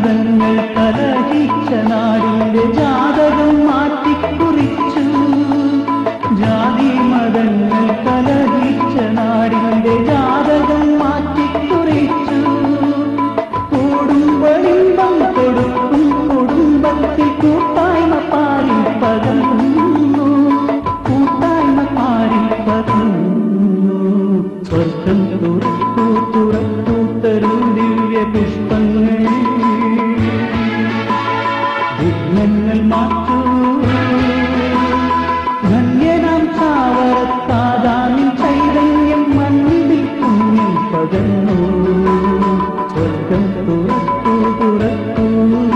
മതങ്ങൾ കലഹിച്ച നാടിന്റെ ജാതകം മാറ്റിക്കുറിച്ചു ജാതി മതങ്ങൾ കലഹിച്ച നാടിന്റെ ജാതകം മാറ്റിക്കുറിച്ചു കൂടുമ്പടിമ്പം കൊടുക്കും കുടുംബത്തിൽ കൂട്ടായ്മ പാരി പകർന്നു കൂട്ടായ്മ പാരി പകർന്നു സ്വർഗം തുറക്കൂ തുറക്കൂ തരൂ ദിവ്യ പുഷ്പങ്ങൾ വിഘ്നങ്ങൾ മാറ്റൂ ധന്യനാം ചാവറത്താതാമിൻ ചൈതന്യം മണ്ണിൽ പുണ്യം പകർന്നു സ്വർഗം തുറക്കൂ തുറക്കൂ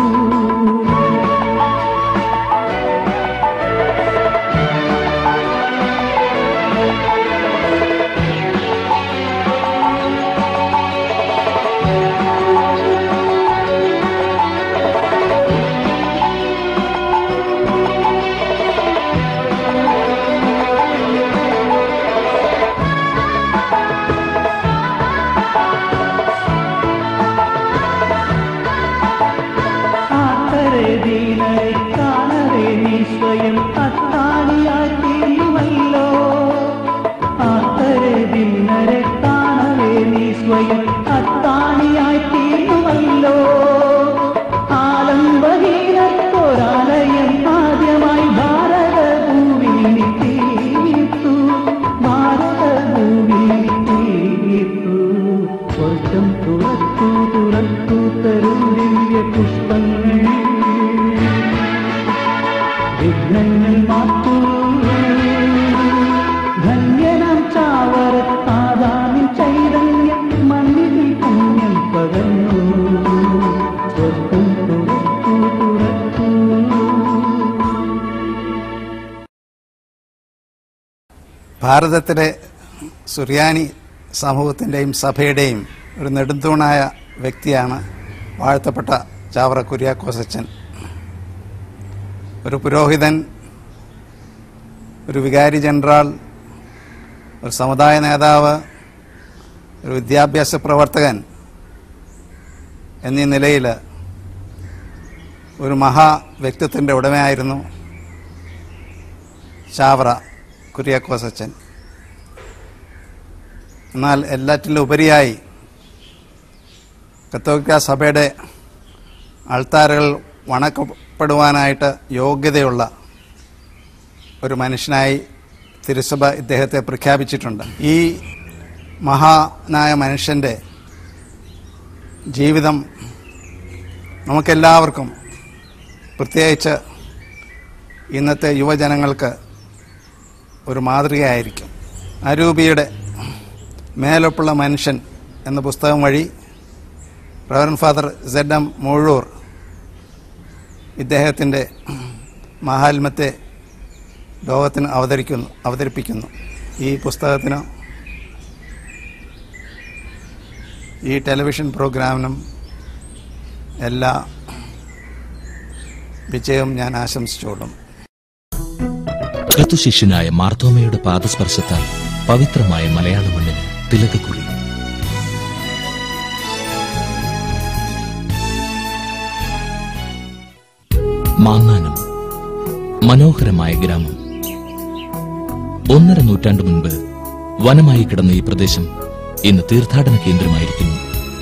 ആക്കരെ ദീനരെ കാണരെ നീ സ്വയം അത്താണിയായി തീരുമല്ലോ ആക്കരെ ദീനരെ കാണരെ നീ സ്വയം അത്താണിയായി തീരുമല്ലോ ആലംബഹീനത്തൊരാലയം ആദ്യമായി ഭാരതഭൂവിൽ നീ തീർത്തു ഭാരതഭൂവിൽ നീ തീർത്തു സ്വർഗം തുറക്കൂ തുറക്കൂ തരൂ ദിവ്യ പുഷ്പങ്ങൾ വിഘ്നങ്ങൾ മാറ്റൂ ധന്യനാം ചാവറത്താതാമിൻ ചൈതന്യം മണ്ണിൽ പുണ്യം പകർന്നു സ്വർഗം തുറക്കൂ തുറക്കൂ ഭാരതത്തിലെ സുറിയാനി സമൂഹത്തിൻ്റെയും സഭയുടെയും ഒരു നെടുന്തൂണായ വ്യക്തിയാണ് വാഴ്ത്തപ്പെട്ട ചാവറ കുര്യാക്കോസച്ചൻ ഒരു പുരോഹിതൻ ഒരു വികാരി ജനറൽ ഒരു സമുദായ നേതാവ് ഒരു വിദ്യാഭ്യാസ പ്രവർത്തകൻ എന്നീ നിലയിൽ ഒരു മഹാ വ്യക്തിത്വത്തിൻ്റെ ഉടമയായിരുന്നു ചാവറ കുര്യാക്കോസച്ചൻ എന്നാൽ എല്ലാറ്റിലും ഉപരിയായി കത്തോലിക്ക സഭയുടെ ആൾത്താരകൾ വണക്കപ്പെടുവാനായിട്ട് യോഗ്യതയുള്ള ഒരു മനുഷ്യനായി തിരുസഭ ഇദ്ദേഹത്തെ പ്രഖ്യാപിച്ചിട്ടുണ്ട് ഈ മഹാനായ മനുഷ്യൻ്റെ ജീവിതം നമുക്കെല്ലാവർക്കും പ്രത്യേകിച്ച് ഇന്നത്തെ യുവജനങ്ങൾക്ക് ഒരു മാതൃകയായിരിക്കും അരൂപിയുടെ മേലൊപ്പുള്ള മനുഷ്യൻ എന്ന പുസ്തകം വഴി reverend father Z M Moozhoor ഇദ്ദേഹത്തിൻ്റെ മഹാത്മ്യത്തെ ലോകത്തിന് അവതരിക്കുന്നു അവതരിപ്പിക്കുന്നു ഈ പുസ്തകത്തിന് ഈ ടെലിവിഷൻ പ്രോഗ്രാമിനും എല്ലാ വിജയവും ഞാൻ ആശംസിച്ചോളും ക്രിസ്തുശിഷ്യനായ മാർത്തോമയുടെ പാദസ്പർശത്താൽ പവിത്രമായ മലയാള മണ്ണിന് തിലകക്കുറി മാന്നാനം മനോഹരമായ ഗ്രാമം ഒന്നര നൂറ്റാണ്ട് മുൻപ് വനമായി കിടന്ന ഈ പ്രദേശം ഇന്ന് തീർത്ഥാടന കേന്ദ്രമായിരിക്കുന്നു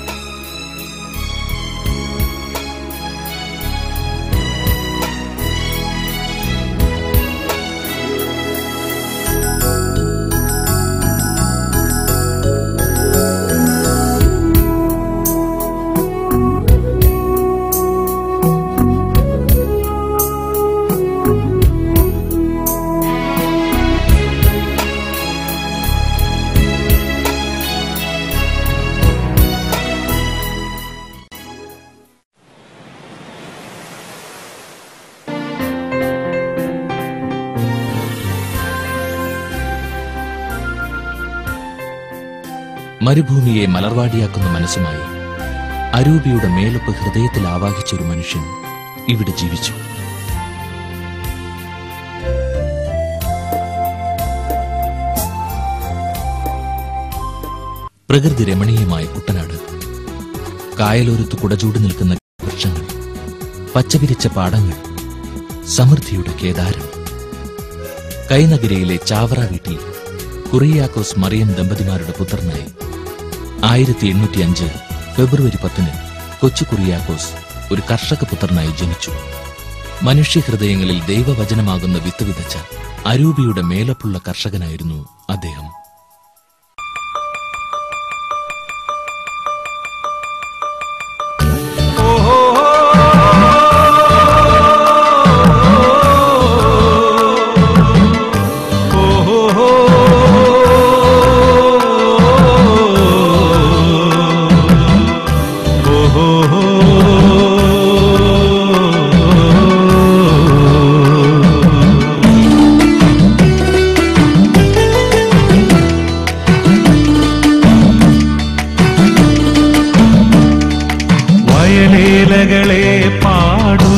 മരുഭൂമിയെ മലർവാടിയാക്കുന്ന മനസ്സുമായി അരൂപിയുടെ മേലൊപ്പ് ഹൃദയത്തിൽ ആവാഹിച്ച ഒരു മനുഷ്യൻ ഇവിടെ ജീവിച്ചു പ്രകൃതി രമണീയമായ കുട്ടനാട് കായലോരത്ത് കുടചൂടി നിൽക്കുന്ന വൃക്ഷങ്ങൾ പച്ചപിരിച്ച പാടങ്ങൾ സമൃദ്ധിയുടെ കേദാരം കൈനഗരയിലെ ചാവറ വീട്ടിൽ കുറിയാക്കോസ് മറിയം ദമ്പതിമാരുടെ പുത്രനായി ആയിരത്തി എണ്ണൂറ്റി അഞ്ച് ഫെബ്രുവരി പത്തിന് കൊച്ചു കുറിയാക്കോസ് ഒരു കർഷക പുത്രനായി ജനിച്ചു മനുഷ്യഹൃദയങ്ങളിൽ ദൈവവചനമാകുന്ന വിത്ത് വിതച്ച അരൂപിയുടെ മേലപ്പുള്ള കർഷകനായിരുന്നു അദ്ദേഹം വയലേലകളെ പാടൂ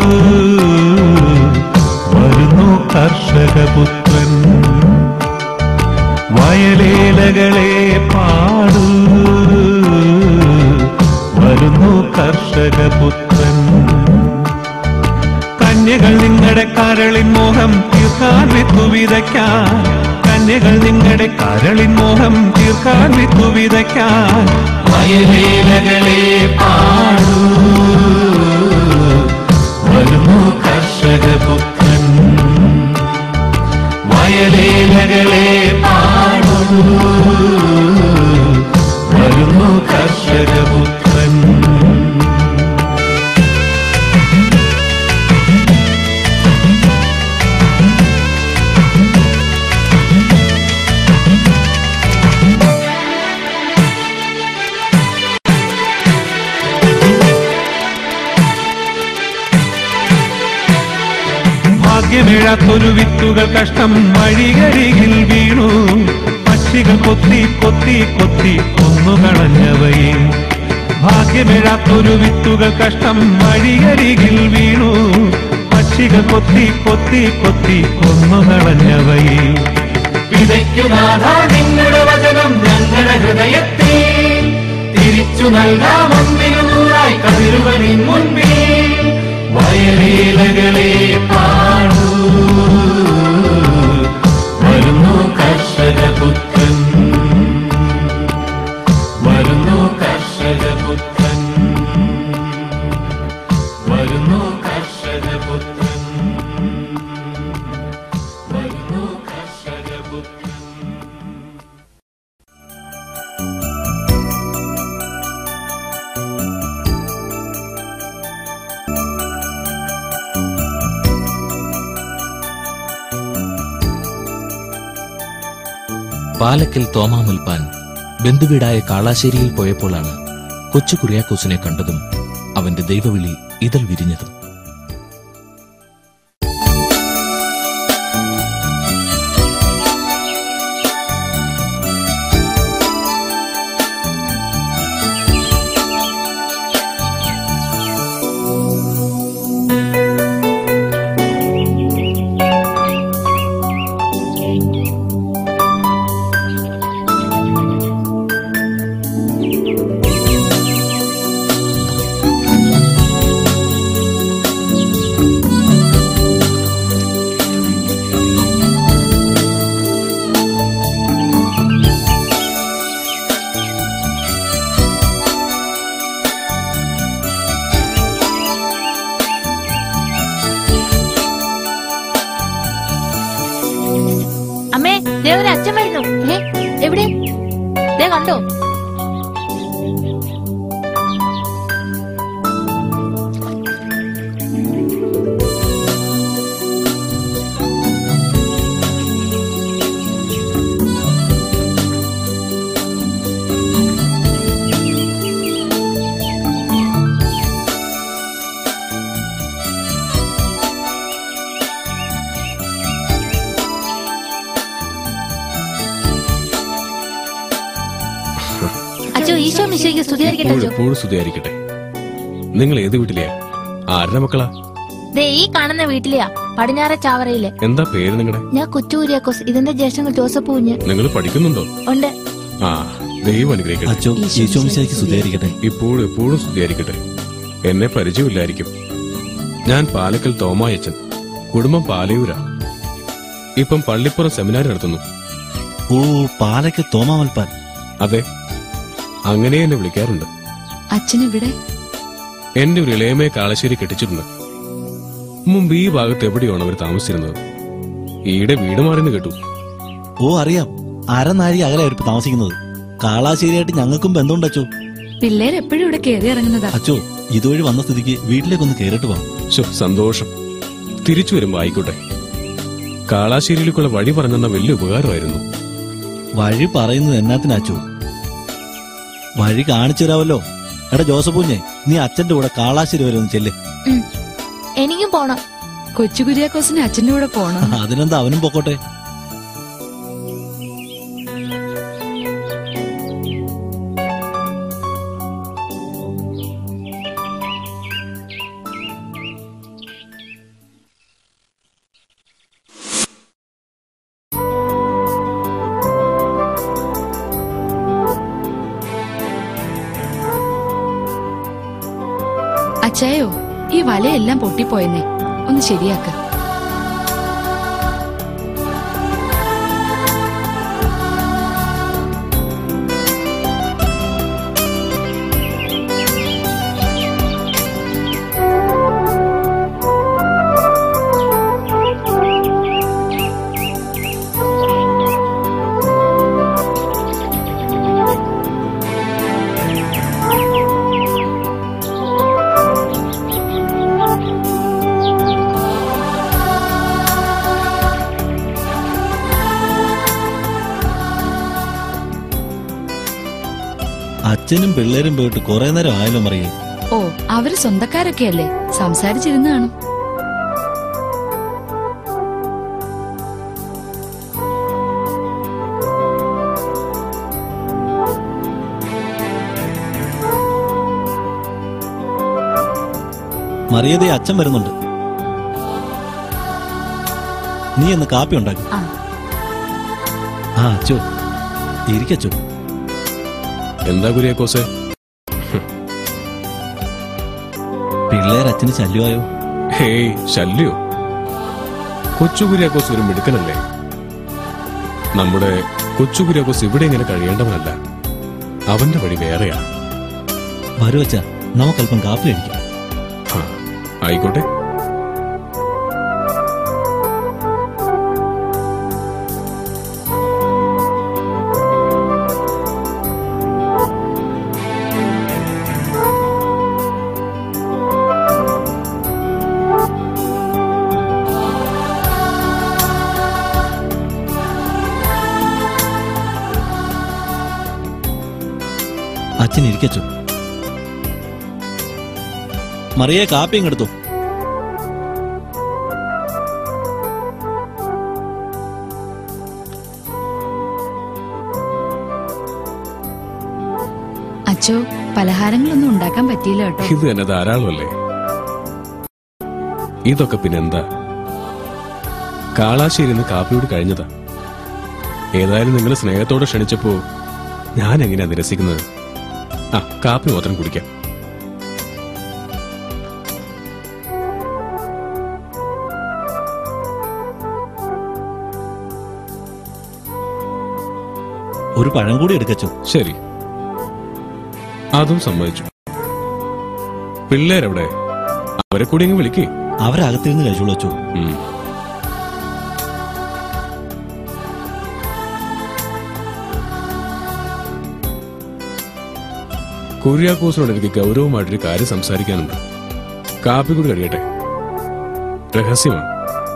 വരുന്നു കർഷകപുത്രൻ വയലേലകളെ പാടൂ വരുന്നു കർഷകപുത്രൻ കന്യകൾ നിങ്ങളുടെ കരളിൻ മോഹം തീർക്കാൻ വിത്തു വിതയ്ക്കാൻ കന്യകൾ നിങ്ങളുടെ കരളിൻ മോഹം തീർക്കാൻ വിത്തു വിതയ്ക്കാൻ വയലേലകളെ പാടൂ വരുന്നു കർഷകപുത്രൻ വയലേലകളെ പാടൂ വരുന്നു കർഷകപുത്രൻ ഭാഗ്യമിഴാത്തൊരു വിത്തുകൾ കഷ്ടം വഴികരികിൽ വീണു പക്ഷികൾ കൊത്തി കൊത്തി കൊത്തി കൊന്നുകളഞ്ഞവയെ ഭാഗ്യമിഴാത്തൊരു വിത്തുകൾ കഷ്ടം വഴികരികിൽ വീണു പക്ഷികൾ കൊത്തി കൊത്തി കൊത്തി കൊന്നുകളഞ്ഞവയെ വിതയ്ക്കുനാഥ നിങ്ങളുടെ വചനം ഞങ്ങളുടെ ഹൃദയത്തിൽ തിരിച്ചു നൽകാം ഒന്നിനു നൂറായി കതിരുവനിൻ മുൻപിൽ വയലേലകളെ പാടൂ വരുന്നു കർഷകപുത്രൻ വരുന്നു കർഷകപുത്രൻ വരുന്നു കർഷകപുത്രൻ വരുന്നു കർഷകപുത്രൻ പാലക്കൽ തോമാമുൽപ്പാൻ ബന്ധുവീടായ കാളാശ്ശേരിയിൽ പോയപ്പോഴാണ് കൊച്ചു കുറിയാക്കോസിനെ കണ്ടതും അവന്റെ ദൈവവിളി ഇതൾ വിരിഞ്ഞതും അമ്മേ ദേ ഒരു അച്ഛൻ വരുന്നു ഏ എവിടെ ദേ കണ്ടോ അച്ഛോ ഈശോ മിശോയ്ക്ക് സ്തുതിയായിരിക്കട്ടെ എപ്പോഴും അച്ഛോ എപ്പോഴും സ്തുതിയായിരിക്കട്ടെ നിങ്ങൾ ഏത് വീട്ടിലെയാ ആരുടെ മക്കളാ ദേ ഈ കാണുന്ന വീട്ടിലെയാ പടിഞ്ഞാറ ചാവറയിലെ എന്താ പേര് നിങ്ങളുടെ ഞാൻ കൊച്ചൂരിയാക്കോസ് ഇതിന്റെ ജ്യേഷ്ഠങ്ങൾ ജോസഫ് കുഞ്ഞ് നിങ്ങൾ പഠിക്കുന്നുണ്ടോ ഉണ്ട് ആ ദൈവം അനുഗ്രഹിക്കട്ടെ അച്ചോ ഈശോ മിശിഹായ്ക്ക് സ്തുതിയായിരിക്കട്ടെ ഇപ്പോഴും എപ്പോഴും സ്തുതിയായിരിക്കട്ടെ എന്നെ പരിചയമില്ലായിരിക്കും ഞാൻ പാലക്കൽ തോമായച്ചൻ കുടുംബം പാലയൂരാ ഇപ്പം പള്ളിപ്പുറം സെമിനാർ നടത്തുന്നു ഓ പാലയ്ക്ക് തോമാമൽപ്പാൻ അതെ അങ്ങനെ എന്നെ വിളിക്കാറുണ്ട് അച്ഛൻ ഇവിടെ എന്റെ ഒരു ഇളയമയെ കാളശ്ശേരി കെട്ടിച്ചിട്ടുണ്ട് മുമ്പ് ഈ ഭാഗത്ത് എവിടെയാണ് അവർ താമസിച്ചിരുന്നത് ഈടെ വീട് മാറിയെന്ന് കേട്ടു ഓ അറിയാം അരനാഴി അകലെ അവരിപ്പോ താമസിക്കുന്നത് കാളാശ്ശേരിയായിട്ട് ഞങ്ങൾക്കും ബന്ധമുണ്ട് അച്ചോ പിള്ളേർ എപ്പോഴും ഇവിടെ കയറി ഇറങ്ങുന്നതാ അച്ചോ ഇതുവഴി വന്ന സ്ഥിതിക്ക് വീട്ടിലേക്കൊന്ന് കയറിട്ട് പോവാം ശോ, സന്തോഷം തിരിച്ചു വരുമ്പോ ആയിക്കോട്ടെ കാളാശ്ശേരിയിലേക്കുള്ള വഴി പറഞ്ഞെന്ന വലിയ ഉപകാരമായിരുന്നു വഴി പറയുന്നത് എന്നാത്തിനാ അച്ചോ വഴി കാണിച്ചു തരാമല്ലോ എടാ ജോസഫ് കുഞ്ഞെ നീ അച്ഛന്റെ കൂടെ കാളാശ്ശേരി വരെ ഒന്ന് ചെല്ല് ഉം. എനിക്കും പോണം കൊച്ചു കുര്യാക്കോസിന് അച്ഛന്റെ കൂടെ പോണം അതിനെന്താ അവനും പൊക്കോട്ടെ അച്ചായോ ഈ വലയെല്ലാം പൊട്ടിപ്പോയെന്നേ ഒന്ന് ശരിയാക്ക അച്ഛനും പിള്ളേരും പോയിട്ട് കുറെ നേരം ആയല്ലോ മറിയേ ഓ അവര് സ്വന്തക്കാരൊക്കെയല്ലേ സംസാരിച്ചിരുന്ന് കാണും മറിയതേ അച്ഛൻ വരുന്നുണ്ട് നീ എന്ന് കാപ്പി ഉണ്ടാക്കും ആ. ആ അച്ചോ ഇരിക്കച്ചോ എന്താ കുര്യാക്കോസെ പിള്ളേർ അച്ഛന് ശല്യമായോ ഹേയ് ശല്യോ കൊച്ചു കുര്യാക്കോസ് ഒരു മിടുക്കനല്ലേ നമ്മുടെ കൊച്ചു കുര്യാക്കോസ് ഇവിടെ ഇങ്ങനെ കഴിയേണ്ടവനല്ല അവന്റെ വഴി വേറെയാ വരൂ അച്ഛാ നമുക്കല്പം കാപ്പി കഴിക്കാം ആ, ആയിക്കോട്ടെ അച്ഛൻ ഇരിക്കച്ചോ മറിയെ കാപ്പിയും എടുത്തു അച്ചോ പലഹാരങ്ങളൊന്നും ഉണ്ടാക്കാൻ പറ്റിയില്ല കേട്ടോ ഇത് തന്നെ ധാരാളമല്ലേ ഇതൊക്കെ പിന്നെന്താ കാളാശ്ശേരിന്ന് കാപ്പിയോട് കഴിഞ്ഞതാ ഏതായാലും നിങ്ങൾ സ്നേഹത്തോടെ ക്ഷണിച്ചപ്പോ ഞാൻ എങ്ങനെയാ നിരസിക്കുന്നത് ആ കാപ്പി മാത്രം കുടിക്കാം ഒരു പഴം കൂടി എടുക്കച്ചോ ശരി അതും സമ്മതിച്ചു പിള്ളേരെവിടെ അവരെ കൂടി അങ്ങ് വിളിക്കേ അവരകത്തിരുന്ന് കഴിച്ചോളൂ അച്ചോ കുര്യാക്കോസിനോട് എനിക്ക് ഗൗരവമായിട്ടൊരു കാര്യം സംസാരിക്കാനുണ്ട് കാപ്പി കൂടി കഴിയട്ടെ രഹസ്യമാണ്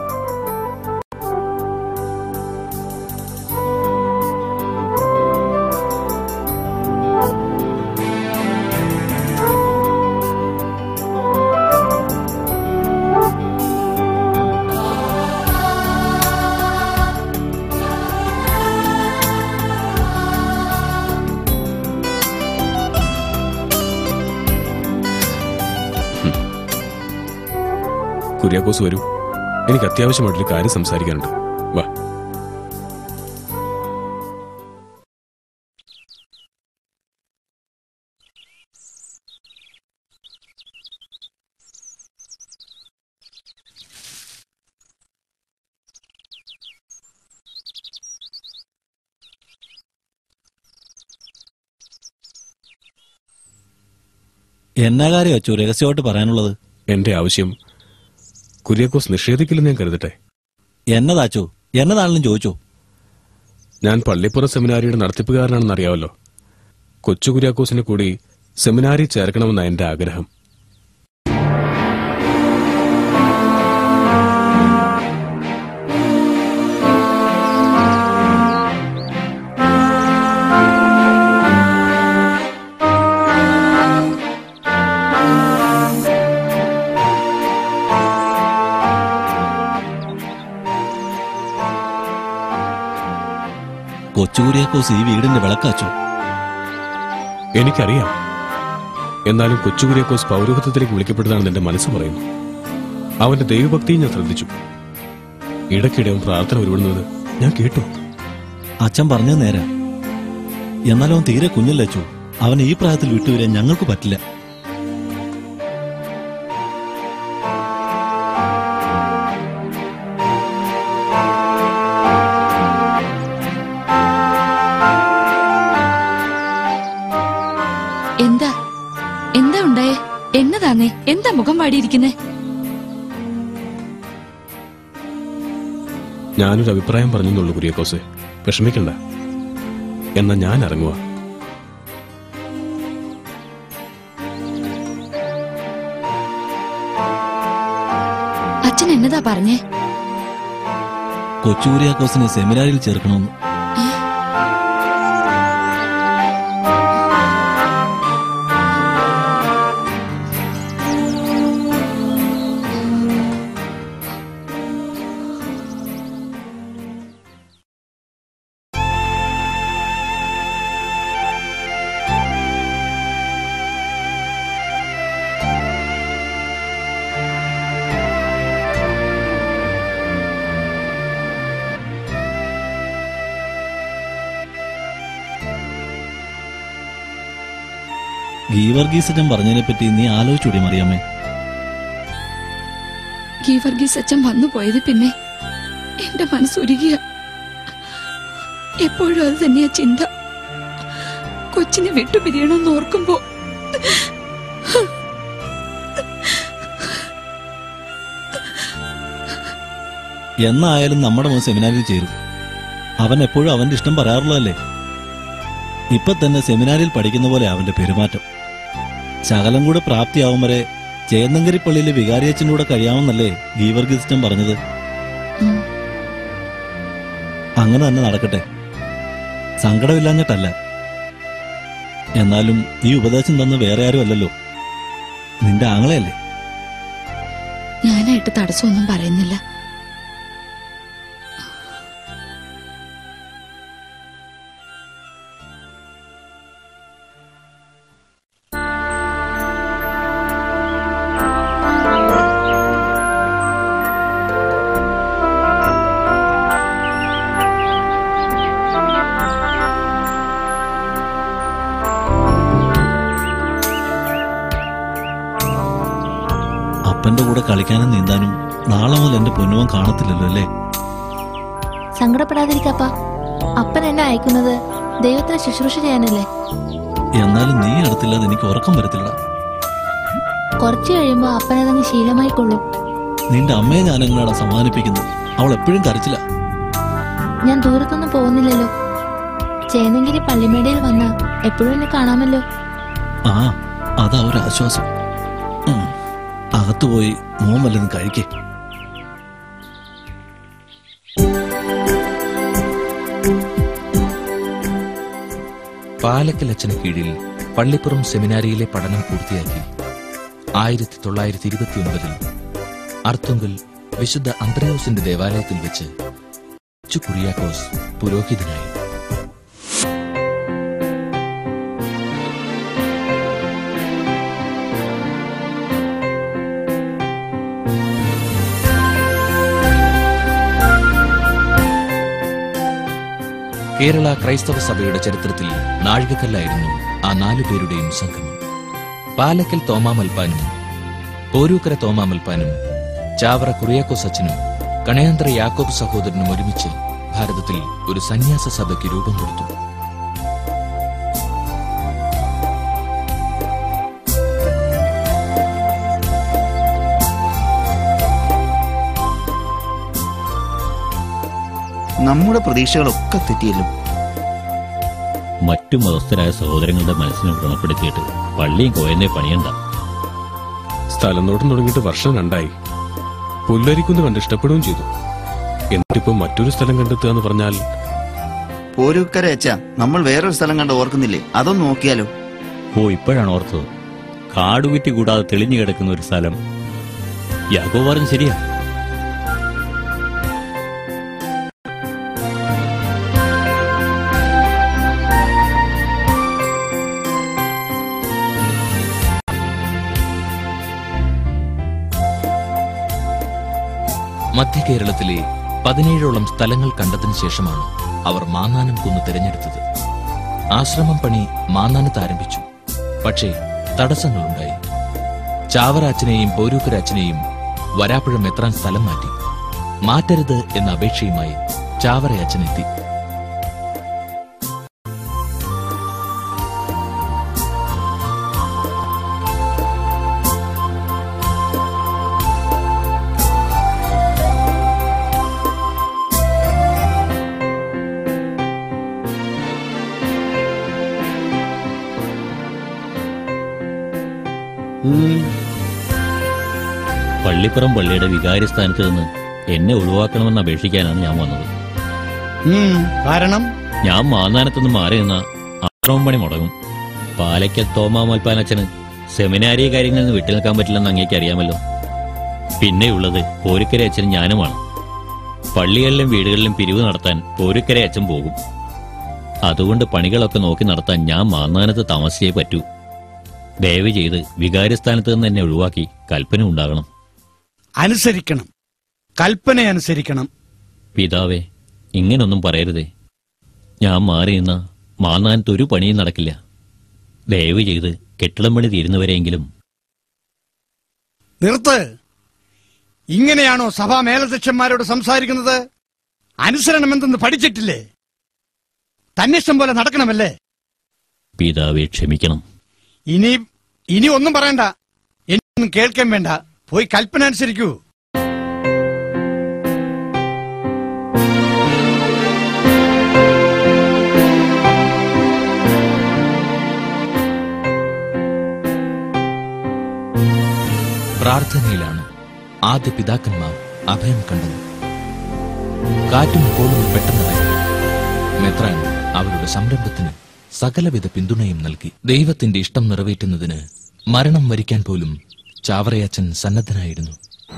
കുര്യാക്കോസ് വരൂ എനിക്ക് അത്യാവശ്യമായിട്ടൊരു കാര്യം സംസാരിക്കാനുണ്ട് വാ എന്നാ കാര്യം അച്ചു രഹസ്യമായിട്ട് പറയാനുള്ളത് എന്റെ ആവശ്യം കുര്യാക്കോസ് നിഷേധിക്കില്ലെന്ന് ഞാൻ കരുതട്ടെ എന്നതാച്ചു എന്നതാണെങ്കിലും ചോദിച്ചോ ഞാൻ പള്ളിപ്പുറം സെമിനാരിയുടെ നടത്തിപ്പുകാരനാണെന്ന് അറിയാമല്ലോ കൊച്ചു കുര്യാക്കോസിനെ കൂടി സെമിനാരി ചേർക്കണമെന്ന എന്റെ ആഗ്രഹം കൊച്ചുകുരിയാക്കോസ് ഈ വീടിന്റെ വിളക്കാച്ചു എനിക്കറിയാം എന്നാലും കൊച്ചു കുര്യാക്കോസ് പൗരോഹിത്യത്തിലേക്ക് വിളിക്കപ്പെട്ടതാണെന്ന് എന്റെ മനസ്സ് പറയുന്നു അവന്റെ ദൈവഭക്തിയും ഞാൻ ശ്രദ്ധിച്ചു ഇടയ്ക്കിടെ അവൻ പ്രാർത്ഥന ഉരുവിടുന്നത് ഞാൻ കേട്ടു അച്ഛൻ പറഞ്ഞത് നേരാ എന്നാലും അവൻ തീരെ കുഞ്ഞല്ലേ അച്ചു അവൻ ഈ പ്രായത്തിൽ വിട്ടുവരാൻ ഞങ്ങൾക്ക് പറ്റില്ല എന്താ എന്താ ഉണ്ടായേ എന്നതാന്നേ എന്താ മുഖം വാടിയിരിക്കുന്നേ ഞാനൊരു അഭിപ്രായം പറഞ്ഞെന്നുള്ളൂ കുര്യാക്കോസ് വിഷമിക്കണ്ട എന്നാ ഞാൻ ഇറങ്ങുക അച്ഛൻ എന്നതാ പറഞ്ഞേ കൊച്ചുകുരിയാക്കോസിനെ സെമിനാരിൽ ചേർക്കണമെന്ന് ഗീവർഗീസറ്റൻ പറഞ്ഞതിനെ പറ്റി നീ ആലോചിച്ചൂടി മറിയാമ്മേ ഗീവർഗീസ് അച്ഛൻ വന്നു പോയത് പിന്നെ എന്റെ മനസ്സുരുകിയ എപ്പോഴും അത് തന്നെയാ ചിന്ത കൊച്ചിനെ വിട്ടുപിരിയണമെന്ന് ഓർക്കുമ്പോ എന്നായാലും നമ്മുടെ മോൻ സെമിനാരിൽ ചേരും അവൻ എപ്പോഴും അവന്റെ ഇഷ്ടം പറയാറുള്ളതല്ലേ ഇപ്പൊ തന്നെ സെമിനാരിൽ പഠിക്കുന്ന പോലെ അവന്റെ പെരുമാറ്റം ശകലം കൂടെ പ്രാപ്തിയാവും വരെ ചേന്നങ്കരി പള്ളിയിലെ വികാരിയച്ഛൻ്റെ കൂടെ കഴിയാമെന്നല്ലേ ഗീവർഗിസ്റ്റൻ പറഞ്ഞത് ഉം. അങ്ങനെ തന്നെ നടക്കട്ടെ സങ്കടമില്ലാഞ്ഞിട്ടല്ല എന്നാലും ഈ ഉപദേശം തന്ന വേറെ ആരും അല്ലല്ലോ നിന്റെ ആങ്ങളെയല്ലേ ഞാനായിട്ട് തടസ്സമൊന്നും പറയുന്നില്ല അപ്പന്റെ കൂടെ കളിക്കാനും നീന്താനും നാളെ മുതൽ എന്റെ പൊന്നുവൻ കാണത്തില്ലല്ലോ അല്ലേ സങ്കടപ്പെടാതിരിക്കപ്പ അപ്പൻ എന്നെ അയക്കുന്നത് ദൈവത്തിന് ശുശ്രൂഷ ചെയ്യാനല്ലേ എന്നാലും നീ അടുത്തില്ലാതെ എനിക്ക് ഉറക്കം വരത്തില്ല കുറച്ചു കഴിയുമ്പോ അപ്പനതങ്ങ് ശീലമായിക്കൊള്ളും നിന്റെ അമ്മയെ ഞാൻ എങ്ങനെയാണ് സമാധാനിപ്പിക്കുന്നത് അവൾ എപ്പോഴും കരച്ചില്ല ഞാൻ ദൂരത്തൊന്നും പോകുന്നില്ലല്ലോ ചേന്നങ്കിരി പള്ളിമേടയിൽ വന്ന് എപ്പോഴും എന്നെ കാണാമല്ലോ ആ അതാ ഒരു ആശ്വാസം ഉം. അകത്ത് പോയി മോൻ വല്ലതും കഴിക്കേ പാലക്കൽ അച്ഛന് കീഴിൽ പള്ളിപ്പുറം സെമിനാരിയിലെ പഠനം പൂർത്തിയാക്കി ആയിരത്തി തൊള്ളായിരത്തി ഇരുപത്തിയൊൻപതിൽ അർത്തുങ്കൽ വിശുദ്ധ അന്ത്രയോസിന്റെ ദേവാലയത്തിൽ വെച്ച് കൊച്ചു കുറിയാക്കോസ് പുരോഹിതനായി കേരള ക്രൈസ്തവ സഭയുടെ ചരിത്രത്തിൽ നാഴികക്കല്ലായിരുന്നു ആ നാലു പേരുടെയും സംഗമം പാലക്കൽ തോമാമൽപ്പാനും പോരൂക്കര തോമാമൽപ്പാനും ചാവറ കുറിയാക്കോസ് അച്ഛനും കണയാന്തര യാക്കോബ് സഹോദരനും ഒരുമിച്ച് ഭാരതത്തിൽ ഒരു സന്യാസ സഭയ്ക്ക് രൂപം കൊടുത്തു നമ്മുടെ പ്രതീക്ഷകളൊക്കെ തെറ്റിയല്ലോ മറ്റു മതസ്ഥരായ സഹോദരങ്ങളുടെ മനസ്സിനെ വ്രണപ്പെടുത്തിയിട്ട് പള്ളിയും കോയനെ പണിയണ്ട സ്ഥലം നോട്ടം തുടങ്ങിയിട്ട് വർഷം രണ്ടായി പുല്ലരിക്കുന്ന് കണ്ട് ഇഷ്ടപ്പെടുകയും ചെയ്തു എന്നിട്ടിപ്പോ മറ്റൊരു സ്ഥലം കണ്ടെത്തുക എന്ന് പറഞ്ഞാൽ പോരൂക്കര അച്ഛ നമ്മൾ വേറൊരു സ്ഥലം കണ്ട് ഓർക്കുന്നില്ലേ അതൊന്ന് നോക്കിയാലോ ഓ ഇപ്പോഴാണ് ഓർത്തത് കാടുകുറ്റി കൂടാതെ തെളിഞ്ഞു കിടക്കുന്ന ഒരു സ്ഥലം യാഗോ പറഞ്ഞു ശരിയാ മധ്യ കേരളത്തിലെ പതിനേഴോളം സ്ഥലങ്ങൾ കണ്ടതിനു ശേഷമാണ് അവർ മാന്നാനം കുന്ന് തിരഞ്ഞെടുത്തത് ആശ്രമം പണി മാന്നാനത്ത് ആരംഭിച്ചു പക്ഷേ തടസ്സങ്ങളുണ്ടായി ചാവറാച്ചനെയും പോരൂക്കരാച്ചനെയും വരാപ്പുഴം എത്താൻ സ്ഥലം മാറ്റി മാറ്റരുത് എന്ന അപേക്ഷയുമായി ചാവറയച്ചനെത്തി പള്ളിപ്പുറം പള്ളിയുടെ വികാരി സ്ഥാനത്ത് നിന്ന് എന്നെ ഒഴിവാക്കണമെന്ന് അപേക്ഷിക്കാനാണ് ഞാൻ വന്നത് കാരണം ഞാൻ മാന്നാനത്തുനിന്ന് മാറി നിന്ന ആക്രമം പണി മുടങ്ങും പാലയ്ക്കൽ തോമാ മൽപ്പാനച്ചന് സെമിനാരി കാര്യങ്ങളിൽ നിന്ന് വിട്ടു നിൽക്കാൻ പറ്റില്ലെന്ന് അങ്ങേക്ക് അറിയാമല്ലോ പിന്നെയുള്ളത് പോരുക്കര അച്ഛനും ഞാനുമാണ് പള്ളികളിലും വീടുകളിലും പിരിവ് നടത്താൻ പോരുക്കര അച്ഛൻ പോകും അതുകൊണ്ട് പണികളൊക്കെ നോക്കി നടത്താൻ ഞാൻ മാന്നാനത്ത് താമസിച്ചേ പറ്റൂ ദയവ് ചെയ്ത് വികാരസ്ഥാനത്ത് നിന്ന് എന്നെ ഒഴിവാക്കി കൽപ്പന ഉണ്ടാകണം അനുസരിക്കണം കൽപ്പന അനുസരിക്കണം പിതാവേ ഇങ്ങനൊന്നും പറയരുതേ ഞാൻ മാറി നിന്ന മാന്നാനത്ത് ഒരു പണിയും നടക്കില്ല ദയവ് ചെയ്ത് കെട്ടിടം പണി തീരുന്നവരെയെങ്കിലും നിർത്ത് ഇങ്ങനെയാണോ സഭാ മേലധ്യക്ഷന്മാരോട് സംസാരിക്കുന്നത് അനുസരണം എന്തെന്ന് പഠിച്ചിട്ടില്ലേ തന്നിഷ്ടം പോലെ നടക്കണമല്ലേ പിതാവെ ക്ഷമിക്കണം ഇനി ഇനി ഒന്നും പറയണ്ട എനിക്കൊന്നും കേൾക്കാൻ വേണ്ട പോയി കൽപ്പന അനുസരിക്കൂ പ്രാർത്ഥനയിലാണ് ആദ്യ പിതാക്കന്മാർ അഭയം കണ്ടത് കാറ്റും കോളും പെട്ടെന്നായി മെത്രാൻ അവരുടെ സംരംഭത്തിന് സകലവിധ പിന്തുണയും നൽകി ദൈവത്തിന്റെ ഇഷ്ടം നിറവേറ്റുന്നതിന് മരണം വരിക്കാൻ പോലും ചാവറയച്ചൻ സന്നദ്ധനായിരുന്നു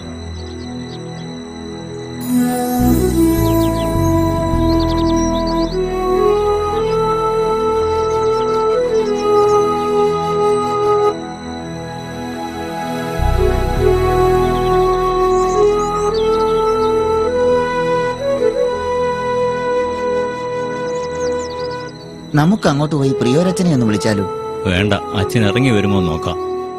നമുക്ക് അങ്ങോട്ട് പോയി പ്രിയോരച്ചനെ ഒന്ന് വിളിച്ചാലോ വേണ്ട അച്ഛൻ ഇറങ്ങി വരുമോ എന്ന് നോക്കാം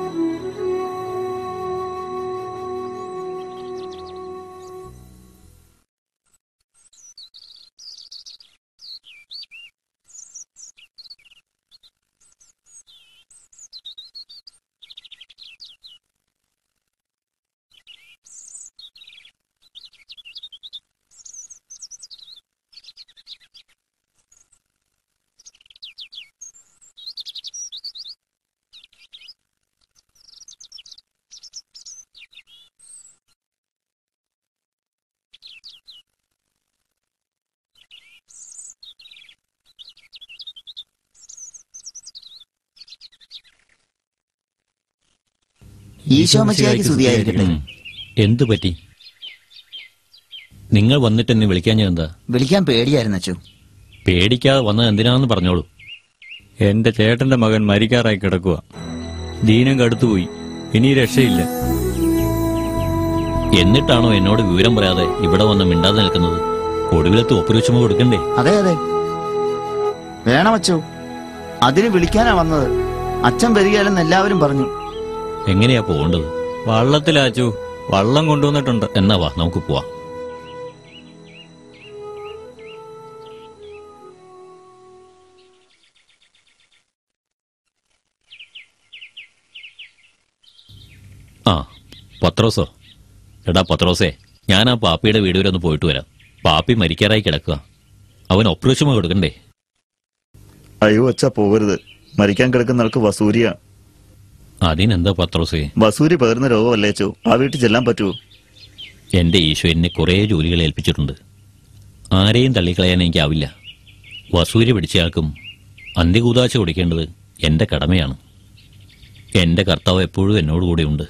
ഈശോമശിഹായ്ക്ക് സ്തുതിയായിരിക്കട്ടെ ഉം. എന്തു പറ്റി നിങ്ങൾ വന്നിട്ട് എന്നെ വിളിക്കാൻ ഞാൻ എന്താ വിളിക്കാൻ പേടിയായിരുന്നു അച്ചു പേടിക്കാതെ വന്നത് എന്തിനാന്ന് പറഞ്ഞോളൂ എന്റെ ചേട്ടന്റെ മകൻ മരിക്കാറായി കിടക്കുക ദീനം കടുത്തുപോയി ഇനി രക്ഷയില്ല എന്നിട്ടാണോ എന്നോട് വിവരം പറയാതെ ഇവിടെ വന്ന് മിണ്ടാതെ നിൽക്കുന്നത് ഒടുവിലത്ത് ഒപ്പുരുച്ചമ കൊടുക്കണ്ടേ അതെ അതെ വേണം അച്ചു അതിന് വിളിക്കാനാ വന്നത് അച്ഛൻ വരികയല്ലെന്ന് എല്ലാവരും പറഞ്ഞു എങ്ങനെയാ പോകേണ്ടത് വള്ളത്തിലാച്ചു വള്ളം കൊണ്ടുവന്നിട്ടുണ്ട് എന്നാ വാ നമുക്ക് പോവാം ആ പത്രോസോ എടാ പത്രോസേ ഞാൻ ആ പാപ്പിയുടെ വീട് വരെ ഒന്ന് പോയിട്ട് വരാം പാപ്പി മരിക്കാറായി കിടക്കുക അവൻ ഓപ്പറേഷൻ കൊടുക്കണ്ടേ അയ്യോ അച്ഛാ പോകരുത് മരിക്കാൻ കിടക്കുന്ന ആൾക്ക് വസൂരിയ അതിനെന്താ പത്രോസേ വസൂരി പകരുന്ന രോഗമല്ലേ അച്ചോ ആ വീട്ടിൽ ചെല്ലാൻ പറ്റുമോ എന്റെ ഈശോ എന്നെ കുറേ ജോലികൾ ഏൽപ്പിച്ചിട്ടുണ്ട് ആരെയും തള്ളിക്കളയാൻ എനിക്കാവില്ല വസൂരി പിടിച്ചയാൾക്കും അന്ത്യകൂതാശ കൊടുക്കേണ്ടത് എന്റെ കടമയാണ് എന്റെ കർത്താവ് എപ്പോഴും എന്നോട് കൂടെയുണ്ട്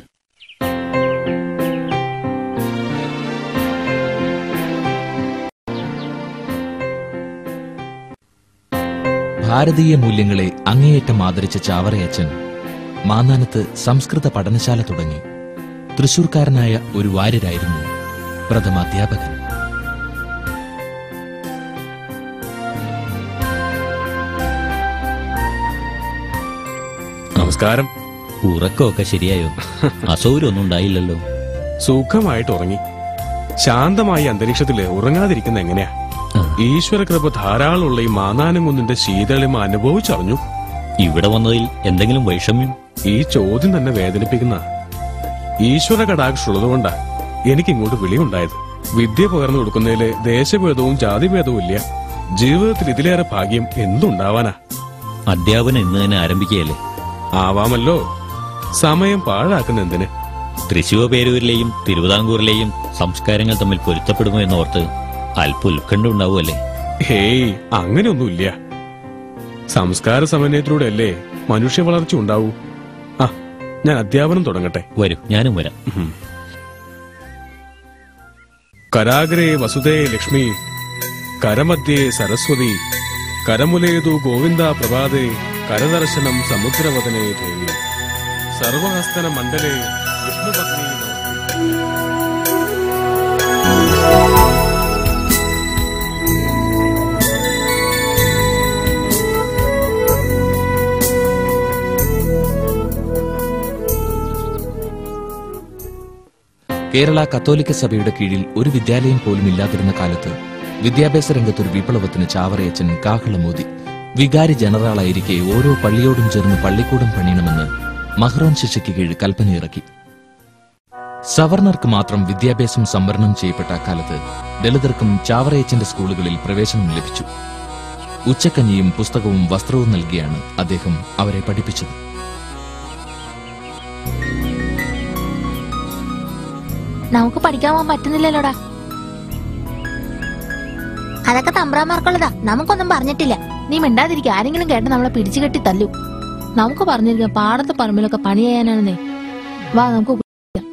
ഭാരതീയ മൂല്യങ്ങളെ അങ്ങേയറ്റം ആദരിച്ച ചാവറയച്ചൻ മാന്നാനത്ത് സംസ്കൃത പഠനശാല തുടങ്ങി തൃശൂർക്കാരനായ ഒരു വാര്യരായിരുന്നു പ്രഥമ അധ്യാപകൻ നമസ്കാരം ഉറക്കമൊക്കെ ശരിയായോ അസൗകര്യമൊന്നും ഉണ്ടായില്ലല്ലോ സുഖമായിട്ട് ഉറങ്ങി ശാന്തമായ അന്തരീക്ഷത്തില് ഉറങ്ങാതിരിക്കുന്ന എങ്ങനെയാ ഈശ്വര കൃപ ധാരാളമുള്ള ഈ മാനാനം കുന്നിന്റെ ശീതളിമ അനുഭവിച്ചറിഞ്ഞു ഇവിടെ വന്നതിൽ എന്തെങ്കിലും വൈഷമ്യം ഈ ചോദ്യം തന്നെ വേദനിപ്പിക്കുന്ന ഈശ്വര കടാക്ഷുള്ളതുകൊണ്ടാ എനിക്ക് ഇങ്ങോട്ട് വിളിയുണ്ടായത് വിദ്യ പകർന്നു കൊടുക്കുന്നതില് ദേശഭേദവും ജാതിഭേദവും ഇല്ല ജീവിതത്തിൽ ഇതിലേറെ ഭാഗ്യം എന്തുണ്ടാവാനാ അധ്യാപനം ഇന്ന് തന്നെ ആരംഭിക്കുകയല്ലേ ആവാമല്ലോ സമയം പാഴാക്കുന്ന എന്തിന് തൃശൂർ പേരൂരിലെയും തിരുവിതാംകൂറിലെയും സംസ്കാരങ്ങൾ തമ്മിൽ പൊരുത്തപ്പെടുമോ എന്നോർത്ത് അല്പ ഉത്കണ്ഠ ഉണ്ടാവുമല്ലേ ഹേയ് അങ്ങനെയൊന്നുമില്ല സംസ്കാര സമന്വയത്തിലൂടെ അല്ലേ മനുഷ്യ വളർച്ച ഉണ്ടാവൂ ആ ഞാൻ അധ്യാപനം തുടങ്ങട്ടെ വരൂ ഞാനും വരാം കരാഗ്രേ വസുദേ ലക്ഷ്മി കരമധ്യേ സരസ്വതി കരമുലേതു ഗോവിന്ദ പ്രഭാതേ കരദർശനം സമുദ്രവദനേ ദേവി സർവഹസ്തന മണ്ഡലേ വിഷ്ണുപത്നി കേരള കത്തോലിക്ക സഭയുടെ കീഴിൽ ഒരു വിദ്യാലയം പോലും ഇല്ലാതിരുന്ന കാലത്ത് വിദ്യാഭ്യാസ രംഗത്തൊരു വിപ്ലവത്തിന് ചാവറയച്ചൻ കാഹളമോതി വികാരി ജനറലായിരിക്കെ ഓരോ പള്ളിയോടും ചേർന്ന് പള്ളിക്കൂടം പണിയണമെന്ന് മഹ്റോൻ ശിക്ഷയ്ക്ക് കീഴ് കൽപ്പനയിറക്കി സവർണർക്ക് മാത്രം വിദ്യാഭ്യാസം സംവരണം ചെയ്യപ്പെട്ട അക്കാലത്ത് ദളിതർക്കും ചാവറയച്ചന്റെ സ്കൂളുകളിൽ പ്രവേശനം ലഭിച്ചു ഉച്ചക്കഞ്ഞിയും പുസ്തകവും വസ്ത്രവും നൽകിയാണ് അദ്ദേഹം അവരെ പഠിപ്പിച്ചത് നമുക്ക് പഠിക്കാൻ പോകാൻ പറ്റുന്നില്ലല്ലോടാ അതൊക്കെ തമ്പ്രാമാർക്കുള്ളതാ നമുക്കൊന്നും പറഞ്ഞിട്ടില്ല നീ മിണ്ടാതിരിക്കുക ആരെങ്കിലും കേട്ട് നമ്മളെ പിടിച്ചു കെട്ടി തല്ലു നമുക്ക് പറഞ്ഞിരിക്കാം പാടത്തെ പറമ്പിലൊക്കെ പണി ചെയ്യാനാണെന്നേ വാ നമുക്ക് കുടിക്കാം.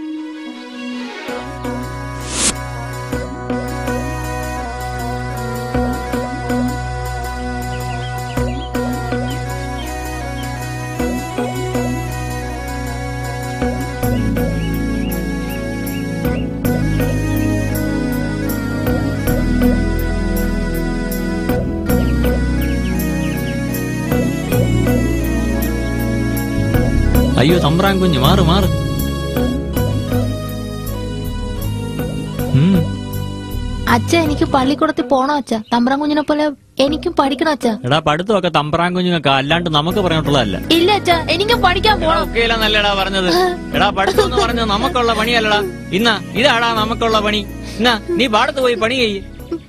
അയ്യോ തമ്പ്രാൻ കുഞ്ഞ് മാറ് മാറ് അച്ഛ എനിക്ക് പള്ളിക്കൂടത്തിൽ പോണോ അച്ഛ തമ്പ്രാൻ കുഞ്ഞിനെ പോലെ എനിക്കും പഠിക്കണോ അച്ഛ എടാ പഠിത്തമൊക്കെ തമ്പ്രാൻ കുഞ്ഞുങ്ങൾക്ക് അല്ലാണ്ട് നമുക്ക് പറഞ്ഞിട്ടുള്ളതല്ല ഇല്ല അച്ഛ എനിക്കും പഠിക്കാൻ പോണം ഒക്കെയല്ല നല്ലടാ പറഞ്ഞത് എടാ പഠിത്തം എന്ന് പറഞ്ഞത് നമുക്കുള്ള പണിയല്ലടാ ഇന്നാ ഇതാടാ നമുക്കുള്ള പണി എന്നാ നീ പാടത്ത് പോയി പണി ചെയ്യ്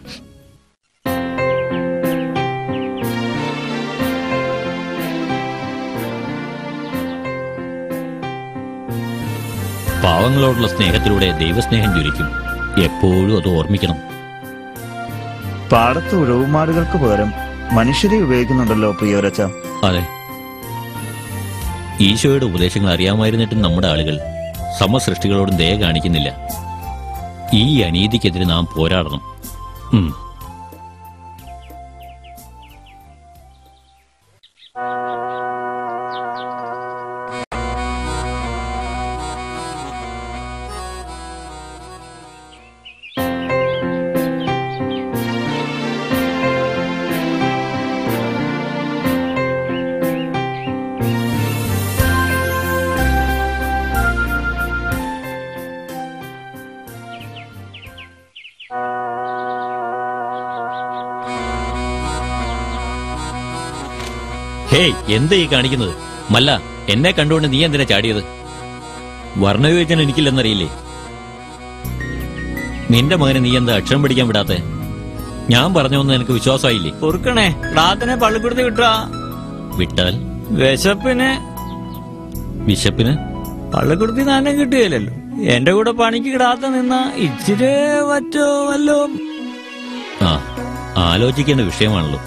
പാവങ്ങളോടുള്ള സ്നേഹത്തിലൂടെ ദൈവസ്നേഹം ജ്വലിക്കും എപ്പോഴും അത് ഓർമ്മിക്കണം പാടത്ത് ഉഴവുമാടുകൾക്ക് പകരം മനുഷ്യരെ ഉപയോഗിക്കുന്നുണ്ടല്ലോ പ്രിയവരച്ച അതെ ഈശോയുടെ ഉപദേശങ്ങൾ അറിയാമായിരുന്നിട്ടും നമ്മുടെ ആളുകൾ സമസൃഷ്ടികളോടും ദയ കാണിക്കുന്നില്ല ഈ അനീതിക്കെതിരെ നാം പോരാടണം ഉം. ഹേയ് എന്താ ഈ കാണിക്കുന്നത് മല്ല എന്നെ കണ്ടുകൊണ്ട് നീ എന്തിനാ ചാടിയത് വർണ്ണവിവേചനം എനിക്കില്ലെന്നറിയില്ലേ നിന്റെ മകനെ നീ എന്താ അക്ഷരം പിടിക്കാൻ വിടാത്തെ ഞാൻ പറഞ്ഞൊന്നും എനിക്ക് വിശ്വാസമായില്ലേ പൊറുക്കണേ റാത്തിനെ പള്ളിക്കൂടത്ത് കിട്ടുക വിട്ടാൽ വിശപ്പിന് വിശപ്പിന് പള്ളിക്കൂടത്തിൽ നാനം കിട്ടുകയില്ലല്ലോ എന്റെ കൂടെ പണിക്ക് കിടാത്ത നിന്ന ഇച്ചിരി മറ്റോ വല്ലോ ആ ആലോചിക്കേണ്ട വിഷയമാണല്ലോ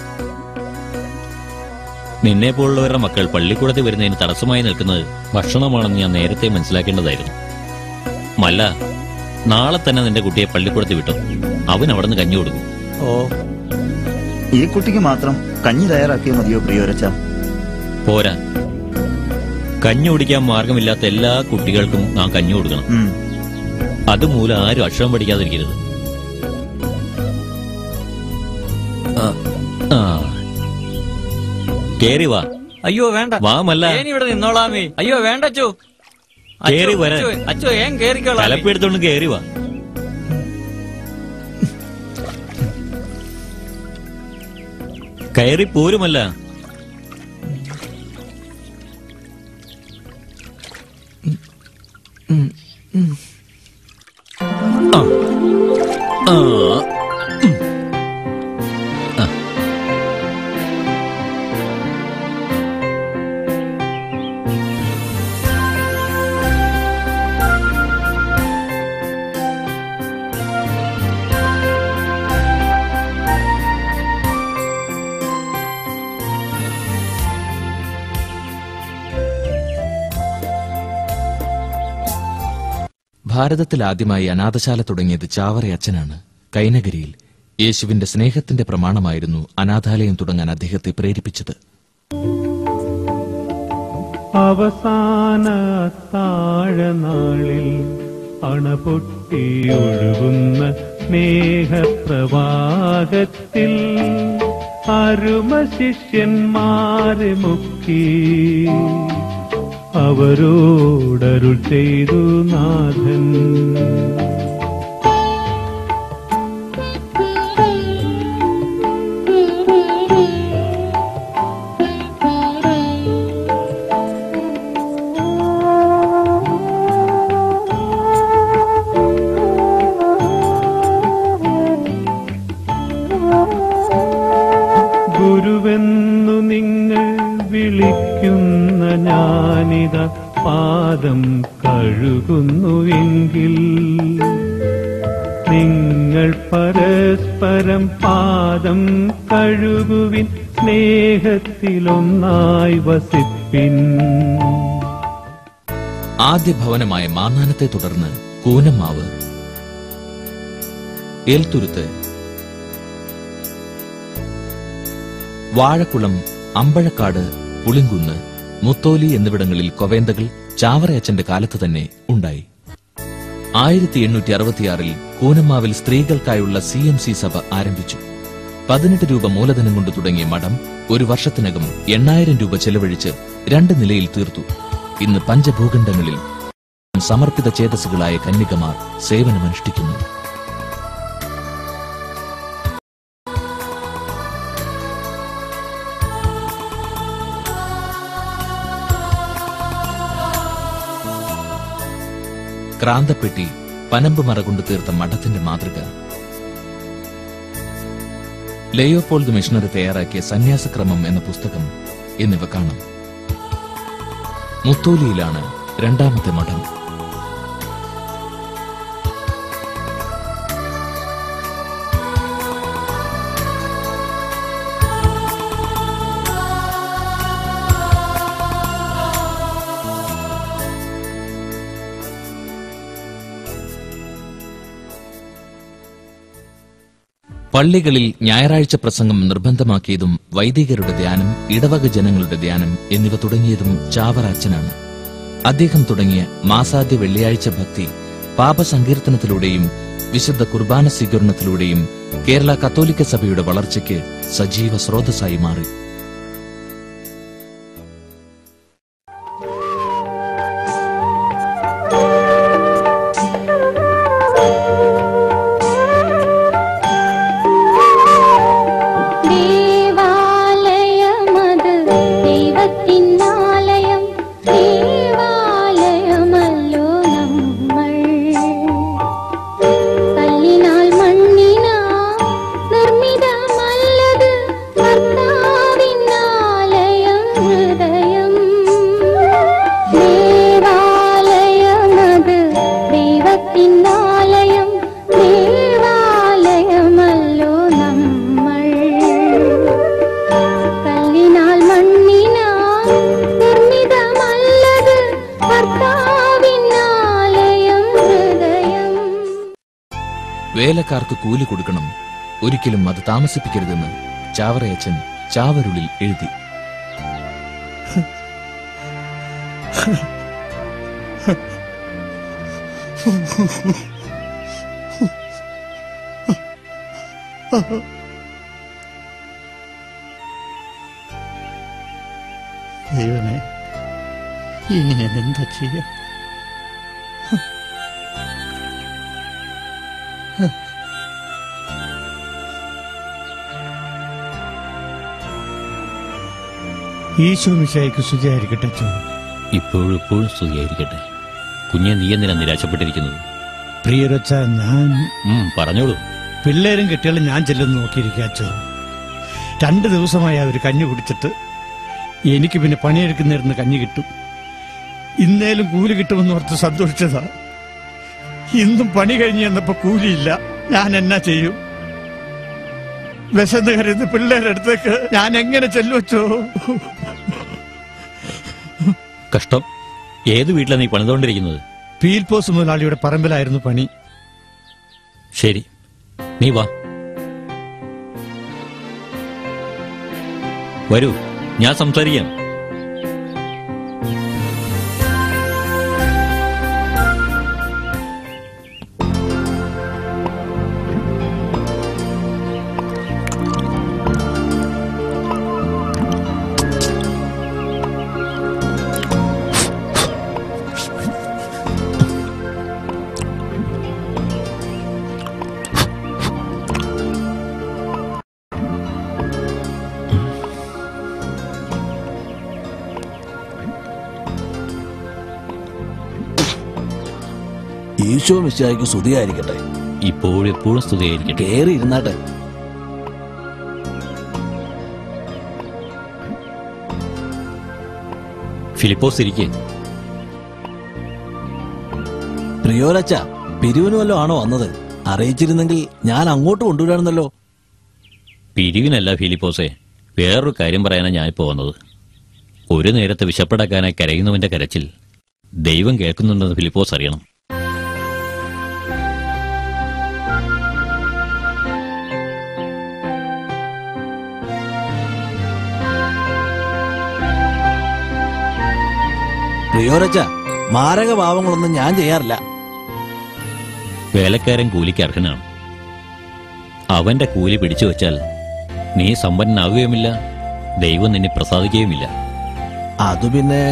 നിന്നെ പോലുള്ളവരുടെ മക്കൾ പള്ളിക്കൂടത്തിൽ വരുന്നതിന് തടസ്സമായി നിൽക്കുന്നത് ഭക്ഷണമാണെന്ന് ഞാൻ നേരത്തെ മനസ്സിലാക്കേണ്ടതായിരുന്നു മല്ല നാളെ തന്നെ നിന്റെ കുട്ടിയെ പള്ളിക്കൂടത്തിൽ വിട്ടു അവൻ അവിടെ നിന്ന് കഞ്ഞി കൊടുക്കും ഓ ഈ കുട്ടിക്ക് മാത്രം കഞ്ഞി തയ്യാറാക്കിയാൽ മതിയോ പ്രിയോരച്ച പോരാ കഞ്ഞി കുടിക്കാൻ മാർഗമില്ലാത്ത എല്ലാ കുട്ടികൾക്കും നാം കഞ്ഞി കൊടുക്കണം ഉം. അതുമൂലം ആരും അക്ഷരം പഠിക്കാതിരിക്കരുത് ആ, ആ. കേറി വാ അയ്യോ വേണ്ട വാ മല്ല ഏൻ ഇവിടെ നിന്നോളാമേ അയ്യോ വേണ്ട അച്ചോ കേറി വരാൻ. അച്ചോ, അച്ചോ ഏൻ കേറിക്കോളാം തലപ്പെടുത്തോണ്ട് കേറി വാ കയറി പോരുമല്ല ആ. ആ. ഉം. ആ. ഭാരതത്തിൽ ആദ്യമായി അനാഥശാല തുടങ്ങിയത് ചാവറയച്ചനാണ് കൈനഗരിയിൽ യേശുവിന്റെ സ്നേഹത്തിന്റെ പ്രമാണമായിരുന്നു അനാഥാലയം തുടങ്ങാൻ അദ്ദേഹത്തെ പ്രേരിപ്പിച്ചത് അവസാന താഴനാളിൽ അണപൊട്ടിയൊഴുകുന്ന സ്നേഹപ്രവാഹത്തിൽ അരുമ ശിഷ്യന്മാരെ മുക്കി അവരോടരുൾ ചെയ്തു നാഥൻ ഗുരുവെന്നു നിങ്ങൾ വിളിക്കുന്ന ഞാനിത പാദം കഴുകുന്നുവെങ്കിൽ നിങ്ങൾ പരസ്പരം പാദം കഴുകുവിൻ സ്നേഹത്തിലൊന്നായി വസിപ്പിൻ ആദ്യ ഭവനമായ മാന്നാനത്തെ തുടർന്ന് കൂനമാവ് ഏൽത്തുരുത്ത് വാഴക്കുളം അമ്പഴക്കാട് പുളിങ്കുന്ന് മുത്തോലി എന്നിവിടങ്ങളിൽ കൊവേന്തകൾ ചാവറയച്ചന്റെ കാലത്ത് തന്നെ ഉണ്ടായി ആയിരത്തി എണ്ണൂറ്റി അറുപത്തിയാറിൽ കൂനമാവിൽ സ്ത്രീകൾക്കായുള്ള സി എം സി സഭ ആരംഭിച്ചു പതിനെട്ട് രൂപ മൂലധനം കൊണ്ട് തുടങ്ങിയ മഠം ഒരു വർഷത്തിനകം എണ്ണായിരം രൂപ ചെലവഴിച്ച് രണ്ട് നിലയിൽ തീർത്തു ഇന്ന് പഞ്ചഭൂഖണ്ഡങ്ങളിൽ സമർപ്പിത ചേതസ്സുകളായ കന്യകമാർ സേവനമനുഷ്ഠിക്കുന്നു ക്രാന്തപ്പെട്ടി പനമ്പ് മറ കൊണ്ട് തീർത്ത മഠത്തിന്റെ മാതൃക ലയോപോൾഡ് മിഷണറി തയ്യാറാക്കിയ സന്യാസക്രമം എന്ന പുസ്തകം എന്നിവ കാണാം മുത്തോലിയിലാണ് രണ്ടാമത്തെ മഠം പള്ളികളിൽ ഞായറാഴ്ച പ്രസംഗം നിർബന്ധമാക്കിയതും വൈദികരുടെ ധ്യാനം ഇടവക ജനങ്ങളുടെ ധ്യാനം എന്നിവ തുടങ്ങിയതും ചാവറ അച്ഛനാണ് അദ്ദേഹം തുടങ്ങിയ മാസാദ്യ വെള്ളിയാഴ്ച ഭക്തി പാപസങ്കീർത്തനത്തിലൂടെയും വിശുദ്ധ കുർബാന സ്വീകരണത്തിലൂടെയും കേരള കത്തോലിക്ക സഭയുടെ വളർച്ചയ്ക്ക് സജീവ സ്രോതസ്സായി മാറി ദേവാലയമത് ദൈവത്തിനാലയം ദേവാലയമല്ലോ നമ്മൾ കല്ലിൻ ദൈവത്തിനാലയം ദേവാലയമല്ലോ നമ്മൾ കല്ലിനാൽ മണ്ണിനാൽ നിർമ്മിതമല്ലത് കർത്താവിനാലയം ഹൃദയം വേലക്കാർക്ക് കൂലി കൊടുക്കണം ഒരിക്കലും അത് താമസിപ്പിക്കരുതെന്ന് ചാവറയച്ചൻ ചാവരുളിൽ എഴുതി ദൈവമേ ഇനി ഞാൻ എന്താ ചെയ്യാ ഈശോ മിശായിക്ക് ശുചിയായിരിക്കട്ടെ അച്ഛൻ ഇപ്പോഴും ഇപ്പോഴും സ്തുതിയായിരിക്കട്ടെ കുഞ്ഞെ നീ എന്തിനാ നിരാശപ്പെട്ടിരിക്കുന്നത് പ്രിയരച്ച ഞാൻ ഉം, പറഞ്ഞോളൂ പിള്ളേരും കെട്ടികളും ഞാൻ ചെല്ലുന്നു നോക്കിയിരിക്കുക അച്ഛോ രണ്ട് ദിവസമായി അവർ കഞ്ഞി കുടിച്ചിട്ട് എനിക്ക് പിന്നെ പണിയെടുക്കുന്നിരുന്ന് കഞ്ഞി കിട്ടും ഇന്നേലും കൂലി കിട്ടുമെന്ന് ഓർത്ത് സന്തോഷിച്ചതാ ഇന്നും പണി കഴിഞ്ഞ് ചെന്നപ്പോ കൂലിയില്ല ഞാൻ എന്നാ ചെയ്യും വിശന്ന് കരുന്ന് പിള്ളേരുടെ അടുത്തേക്ക് ഞാൻ എങ്ങനെ ചെല്ലുവച്ചോ കഷ്ടം ഏത് വീട്ടിലാണ് നീ പണിതുകൊണ്ടിരിക്കുന്നത് പീൽപോസ് മുതലാളിയുടെ പറമ്പിലായിരുന്നു പണി ശരി നീ വാ വരൂ ഞാൻ സംസാരിക്കാം ഈശോ മിശിഹായ്ക്ക് സ്തുതിയായിരിക്കട്ടെ ഇപ്പോഴും എപ്പോഴും സ്തുതിയായിരിക്കട്ടെ കേറി ഇരുന്നാട്ടെ ഫിലിപ്പോസ് ഇരിക്കേ പ്രിയോരച്ച പിരിവിന് വല്ലതും ആണോ വന്നത് അറിയിച്ചിരുന്നെങ്കിൽ ഞാൻ അങ്ങോട്ട് കൊണ്ടുവരാണെന്നല്ലോ പിരിവിനല്ല ഫിലിപ്പോസേ വേറൊരു കാര്യം പറയാനാണ് ഞാനിപ്പോ വന്നത് ഒരു നേരത്തെ വിശപ്പടക്കാനായി കരയുന്നവന്റെ കരച്ചിൽ ദൈവം കേൾക്കുന്നുണ്ടെന്ന് ഫിലിപ്പോസ് അറിയണം പ്രിയോരച്ച മാരക പാവങ്ങളൊന്നും ഞാൻ ചെയ്യാറില്ല വേലക്കാരൻ കൂലിക്ക് അർഹനാണ് അവന്റെ കൂലി പിടിച്ചു വച്ചാൽ നീ സമ്പന്നനാകുകയുമില്ല ദൈവം നിന്നെ പ്രസാദിക്കുകയുമില്ല അത് പിന്നെ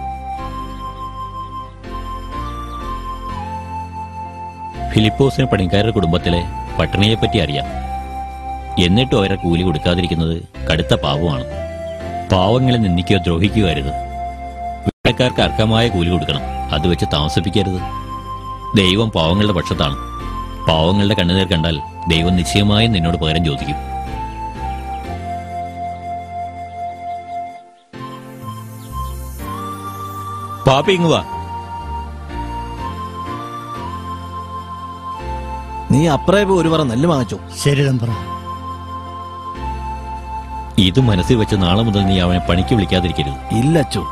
ഫിലിപ്പോസിന് പണിക്കാരുടെ കുടുംബത്തിലെ പട്ടിണിയെപ്പറ്റി അറിയാം എന്നിട്ടും അവരെ കൂലി കൊടുക്കാതിരിക്കുന്നത് കടുത്ത പാവമാണ് പാവങ്ങളെ നിന്ദിക്കുകയോ ദ്രോഹിക്കുകയോ അരുത് വേലക്കാർക്ക് അർഹമായ കൂലി കൊടുക്കണം അത് വെച്ച് താമസിപ്പിക്കരുത് ദൈവം പാവങ്ങളുടെ പക്ഷത്താണ് പാവങ്ങളുടെ കണ്ണുനീർ കണ്ടാൽ ദൈവം നിശ്ചയമായും നിന്നോട് പകരം ചോദിക്കും പാപ്പി ഇങ്ങ് വാ നീ അപ്പറേ പോയി ഒരു പറ നെല്ല് വാങ്ങിച്ചോ ശരി തമ്പ്ര ഇത് മനസ്സിൽ വെച്ച് നാളെ മുതൽ നീ അവനെ പണിക്ക് വിളിക്കാതിരിക്കരുത് ഇല്ല അച്ചു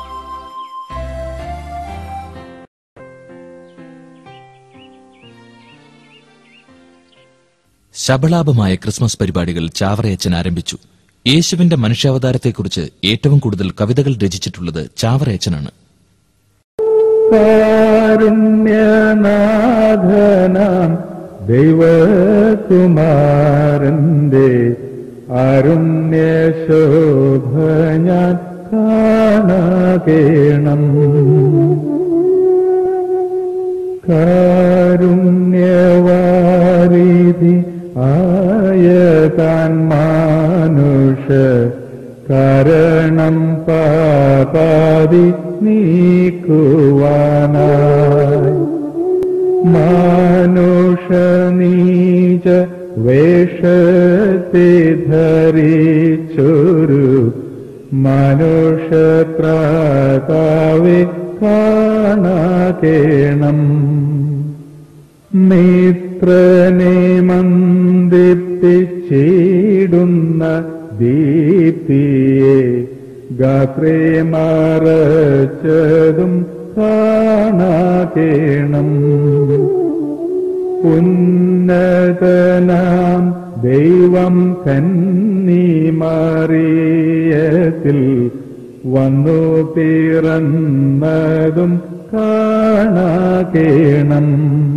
ശബളാപമായ ക്രിസ്മസ് പരിപാടികൾ ചാവറയച്ചൻ ആരംഭിച്ചു യേശുവിന്റെ മനുഷ്യാവതാരത്തെക്കുറിച്ച് ഏറ്റവും കൂടുതൽ കവിതകൾ രചിച്ചിട്ടുള്ളത് ചാവറയച്ചനാണ് കാരുണ്യനാഥനാം ദൈവകുമാരന്റെ അരുണ്യശോഭ ഞാൻ കാണകേണം കാരുണ്യവാരിധി ആയ താൻ മാനുഷ കാരണം പാപാതി നീക്കുവാനായി മാനുഷ നീച വേഷത്തെ ധരിച്ചൊരു മനുഷ പ്രാതാവെ കാണാകേണം നേത്രനെ മന്ദിപ്പിച്ചിടുന്ന ദീപ്തിയെ ഗാത്രേ മറച്ചതും കാണാകേണം ഉന്നതനാം ദൈവം കന്നിമാറിയത്തിൽ വന്നു പിറന്നതും കാണാകേണം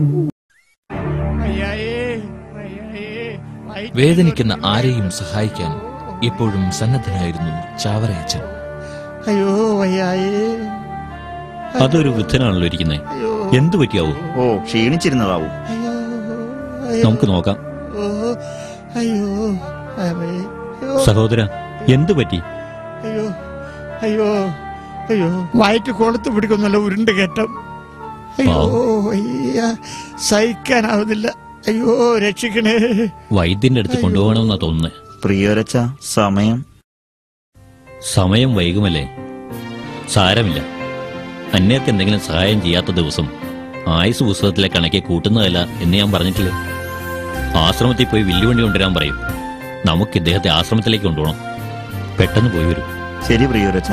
വേദനിക്കുന്ന ആരെയും സഹായിക്കാൻ എപ്പോഴും സന്നദ്ധനായിരുന്നു ചാവറയച്ചൻ അയ്യോ വയ്യായേ അതൊരു വൃദ്ധനാണല്ലോ ഇരിക്കുന്നത് എന്തു പറ്റിയാവൂ ഓ ക്ഷീണിച്ചിരുന്നതാവും നമുക്ക് നോക്കാം ഓ അയ്യോ അമ്മേ. അയ്യോ, സഹോദര എന്തു പറ്റി അയ്യോ അയ്യോ അയ്യോ വയറ്റ് കൊളുത്ത് പിടിക്കുന്നല്ലോ ഉരുണ്ട് കയറ്റം അയ്യോ അയ്യ സഹിക്കാനാവുന്നില്ല അയ്യോ രക്ഷിക്കണേ വൈദ്യന്റെ അടുത്ത് കൊണ്ടുപോകണമെന്നാ തോന്നുന്നത് പ്രിയോരച്ച സമയം സമയം വൈകുമല്ലേ സാരമില്ല അന്യർക്ക് എന്തെങ്കിലും സഹായം ചെയ്യാത്ത ദിവസം ആയുസ് പുസ്തകത്തിലെ കണക്കെ കൂട്ടുന്നതല്ല എന്ന് ഞാൻ പറഞ്ഞിട്ടില്ലേ ആശ്രമത്തിൽ പോയി വില്ലുവണ്ടി കൊണ്ടുവരാൻ പറയും നമുക്ക് ഇദ്ദേഹത്തെ ആശ്രമത്തിലേക്ക് കൊണ്ടുപോകണം പെട്ടെന്ന് പോയി വരും ശരി പ്രിയോരച്ച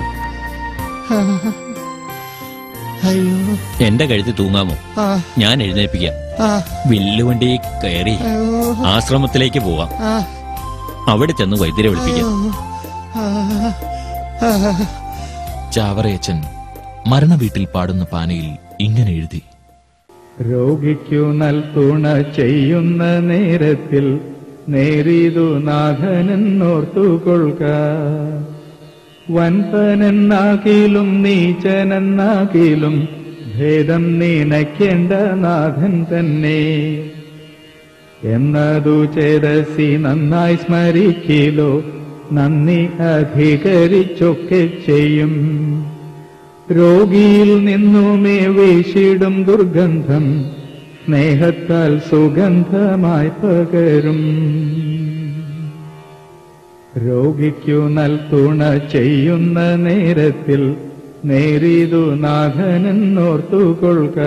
അയ്യോ എന്റെ കഴുത്തിൽ തൂങ്ങാമോ ആ ഞാൻ എഴുന്നേൽപ്പിക്കാം ആ വില്ലുവണ്ടി കയറി അയ്യോ ആശ്രമത്തിലേക്ക് പോവാം ആ അവിടെ ചെന്ന് വൈദ്യരെ വിളിപ്പിക്കാം ആ, ആ, ചാവറയച്ചൻ മരണവീട്ടിൽ പാടുന്ന പാനയിൽ ഇങ്ങനെ എഴുതി രോഗിക്കു നൽതുണ ചെയ്യുന്ന നേരത്തിൽ നേരിതു നാഥനെന്നോർത്തുകൊള്ളുക വൻപനെന്നാകിലും നീചനെന്നാകിലും ഭേദം നീനയ്ക്കേണ്ട നാഥൻ തന്നെ എന്നതു ചേതസി നന്നായി സ്മരിക്കിലോ നന്ദി അധികരിച്ചൊക്കെ ചെയ്യും രോഗിയിൽ നിന്നുമേ വീശിടും ദുർഗന്ധം സ്നേഹത്താൽ സുഗന്ധമായി പകരും രോഗിക്കു നൽതുണ ചെയ്യുന്ന നേരത്തിൽ നേരിതു നാഥനെന്നോർത്തുകൊള്ളുക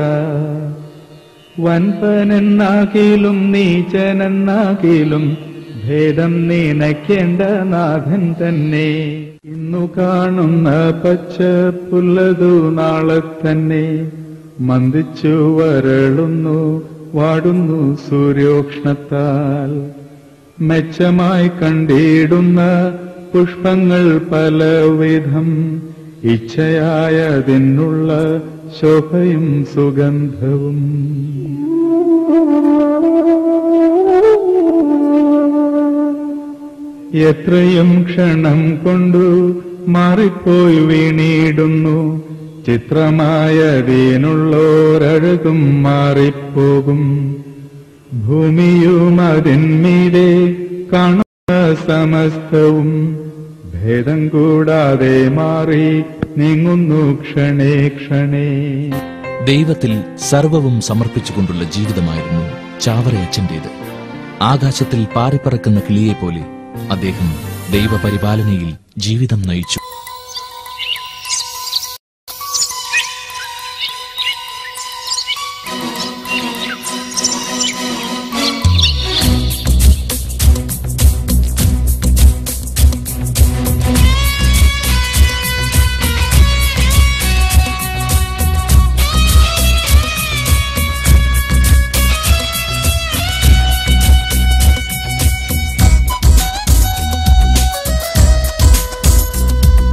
വൻപനെന്നാകിലും നീചനെന്നാകിലും ഭേദം നീനയ്ക്കേണ്ട നാഥൻ തന്നെ ഇന്നു കാണുന്ന പച്ച പുല്ലതു നാളെ തന്നെ മന്ദിച്ചു വരളുന്നു വാടുന്നു സൂര്യോഷ്ണത്താൽ മെച്ചമായി കണ്ടിടുന്ന പുഷ്പങ്ങൾ പലവിധം ഇച്ഛയായതിനുള്ള ശോഭയും സുഗന്ധവും എത്രയും ക്ഷണം കൊണ്ടു മാറിപ്പോയി വീണിടുന്നു ചിത്രമായതിനുള്ളോരഴകും മാറിപ്പോകും ഭൂമിയും അതിന്മീതെ കാണുന്ന സമസ്തവും ഭേദം കൂടാതെ മാറി നീങ്ങുന്നു ക്ഷണേ ക്ഷണേ ദൈവത്തിൽ സർവവും സമർപ്പിച്ചുകൊണ്ടുള്ള ജീവിതമായിരുന്നു ചാവറയച്ചന്റേത് ആകാശത്തിൽ പാറിപ്പറക്കുന്ന കിളിയെപ്പോലെ അദ്ദേഹം ദൈവപരിപാലനയിൽ ജീവിതം നയിച്ചു ും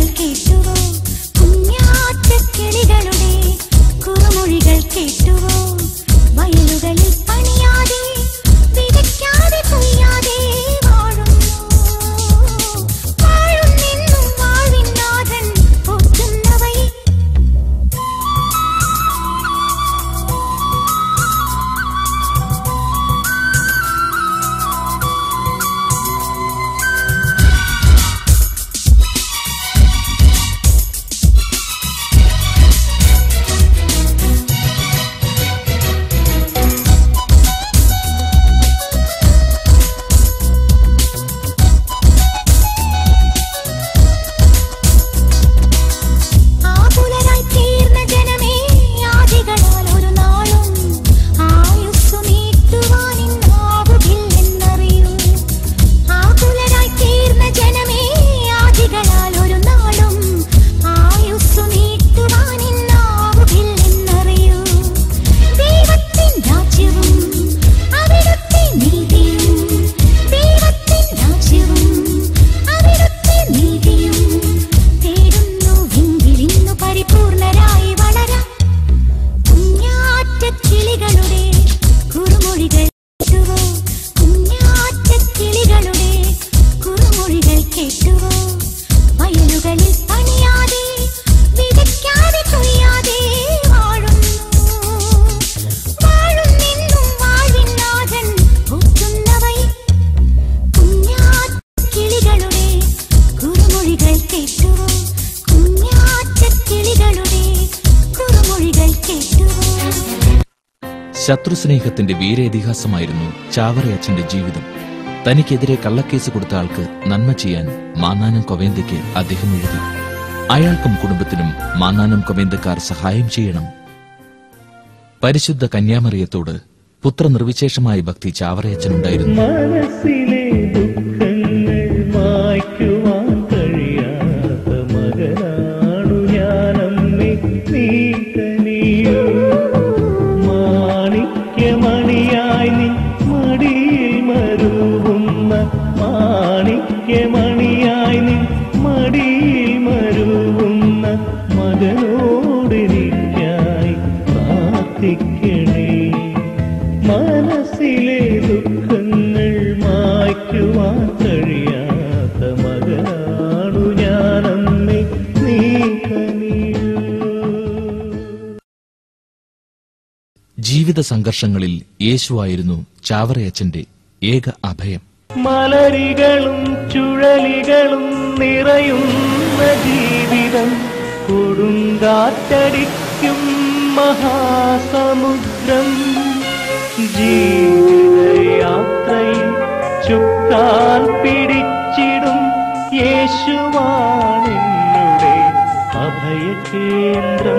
കേട്ടുവോ കുഞ്ഞാറ്റ കിളികളുടെ കുറുമൊഴികൾ കേട്ടുവോ വയലുകളിൽ പണിയാതെ വിതയ്ക്കാതെ കൊയ്യാതെ വാഴുന്നു വാഴുന്നെന്നും വാഴിനാഥൻ പോറ്റുന്നവയെ ആകുലരായി തീർന്ന ജനമേ ആദികളാൽ ഒരു നാളും ആയുസ്സു നീട്ടുവാനിന്നാവുകില്ലെന്നറിയൂ ആകുലരായി തീർന്ന ജനമേ ആദികളാൽ ഒരു നാളും ആയുസ്സു നീട്ടുവാനിന്നാവുകില്ലെന്നറിയൂ ദൈവത്തിൻ രാജ്യവും അവിടുത്തെ നീതിയും ദൈവത്തിൻ രാജ്യവും അവിടുത്തെ നീതിയും തേടുന്നുവെങ്കിൽ ഇന്നു പരിപൂർണരായി വളരാം കുഞ്ഞാറ്റ കിളികളുടെ കുറുമൊഴികൾ കേട്ടുവോ കുഞ്ഞാറ്റ കിളികളുടെ കുറുമൊഴികൾ കേട്ടുവോ വയലുകളിൽ പണിയാതെ വിതയ്ക്കാതെ കൊയ്യാതെ വാഴുന്നു വാഴുന്നെന്നും വാഴിനാഥൻ പോറ്റുന്നവയെ കുഞ്ഞാറ്റ കിളികളുടെ കുറുമൊഴികൾ കേട്ടുവോ കുഞ്ഞാറ്റ കിളികളുടെ കുറുമൊഴികൾ കേട്ടുവോ ശത്രുസ്നേഹത്തിന്റെ വീരേതിഹാസമായിരുന്നു ചാവറയച്ചന്റെ ജീവിതം തനിക്കെതിരെ കള്ളക്കേസ് കൊടുത്ത ആൾക്ക് നന്മ ചെയ്യാൻ മാന്നാനം കൊവേന്തയ്ക്ക് അദ്ദേഹം എഴുതി അയാൾക്കും കുടുംബത്തിനും മാന്നാനം കൊവേന്തക്കാർ സഹായം ചെയ്യണം പരിശുദ്ധ കന്യാമറിയത്തോട് പുത്രനിർവിശേഷമായ ഭക്തി ചാവറയച്ചനുണ്ടായിരുന്നു മനസ്സിലെ ദുഃഖങ്ങൾ മായ്ക്കുവാൻ കഴിയാത്ത മകനാണു ഞാനമ്മേ നീ കനിയോ മാണിക്യമണിയായി നീ മടിയിൽ മരുവുന്ന മാണിക്യമണിയായി നീ മടിയിൽ മരുവുന്ന മകനോടെനിക്കായി പ്രാർത്ഥിക്കണേ മനസ്സിലെ ദുഃഖങ്ങൾ മായ്ക്കുവാൻ കഴിയാത്ത മകനാണു ഞാനമ്മേ നീ കനിയൂ ജീവിത സംഘർഷങ്ങളിൽ യേശുവായിരുന്നു ചാവറയച്ചന്റെ ഏക അഭയം മലരികളും ചുഴലികളും നിറയുന്ന ജീവിതം കൊടുങ്കാറ്റടിക്കും മഹാസമുദ്രം ജീവിതയാത്രയിൽ ചുക്കാൻ പിടിച്ചിടും യേശുവാണെന്നുടെ അഭയകേന്ദ്രം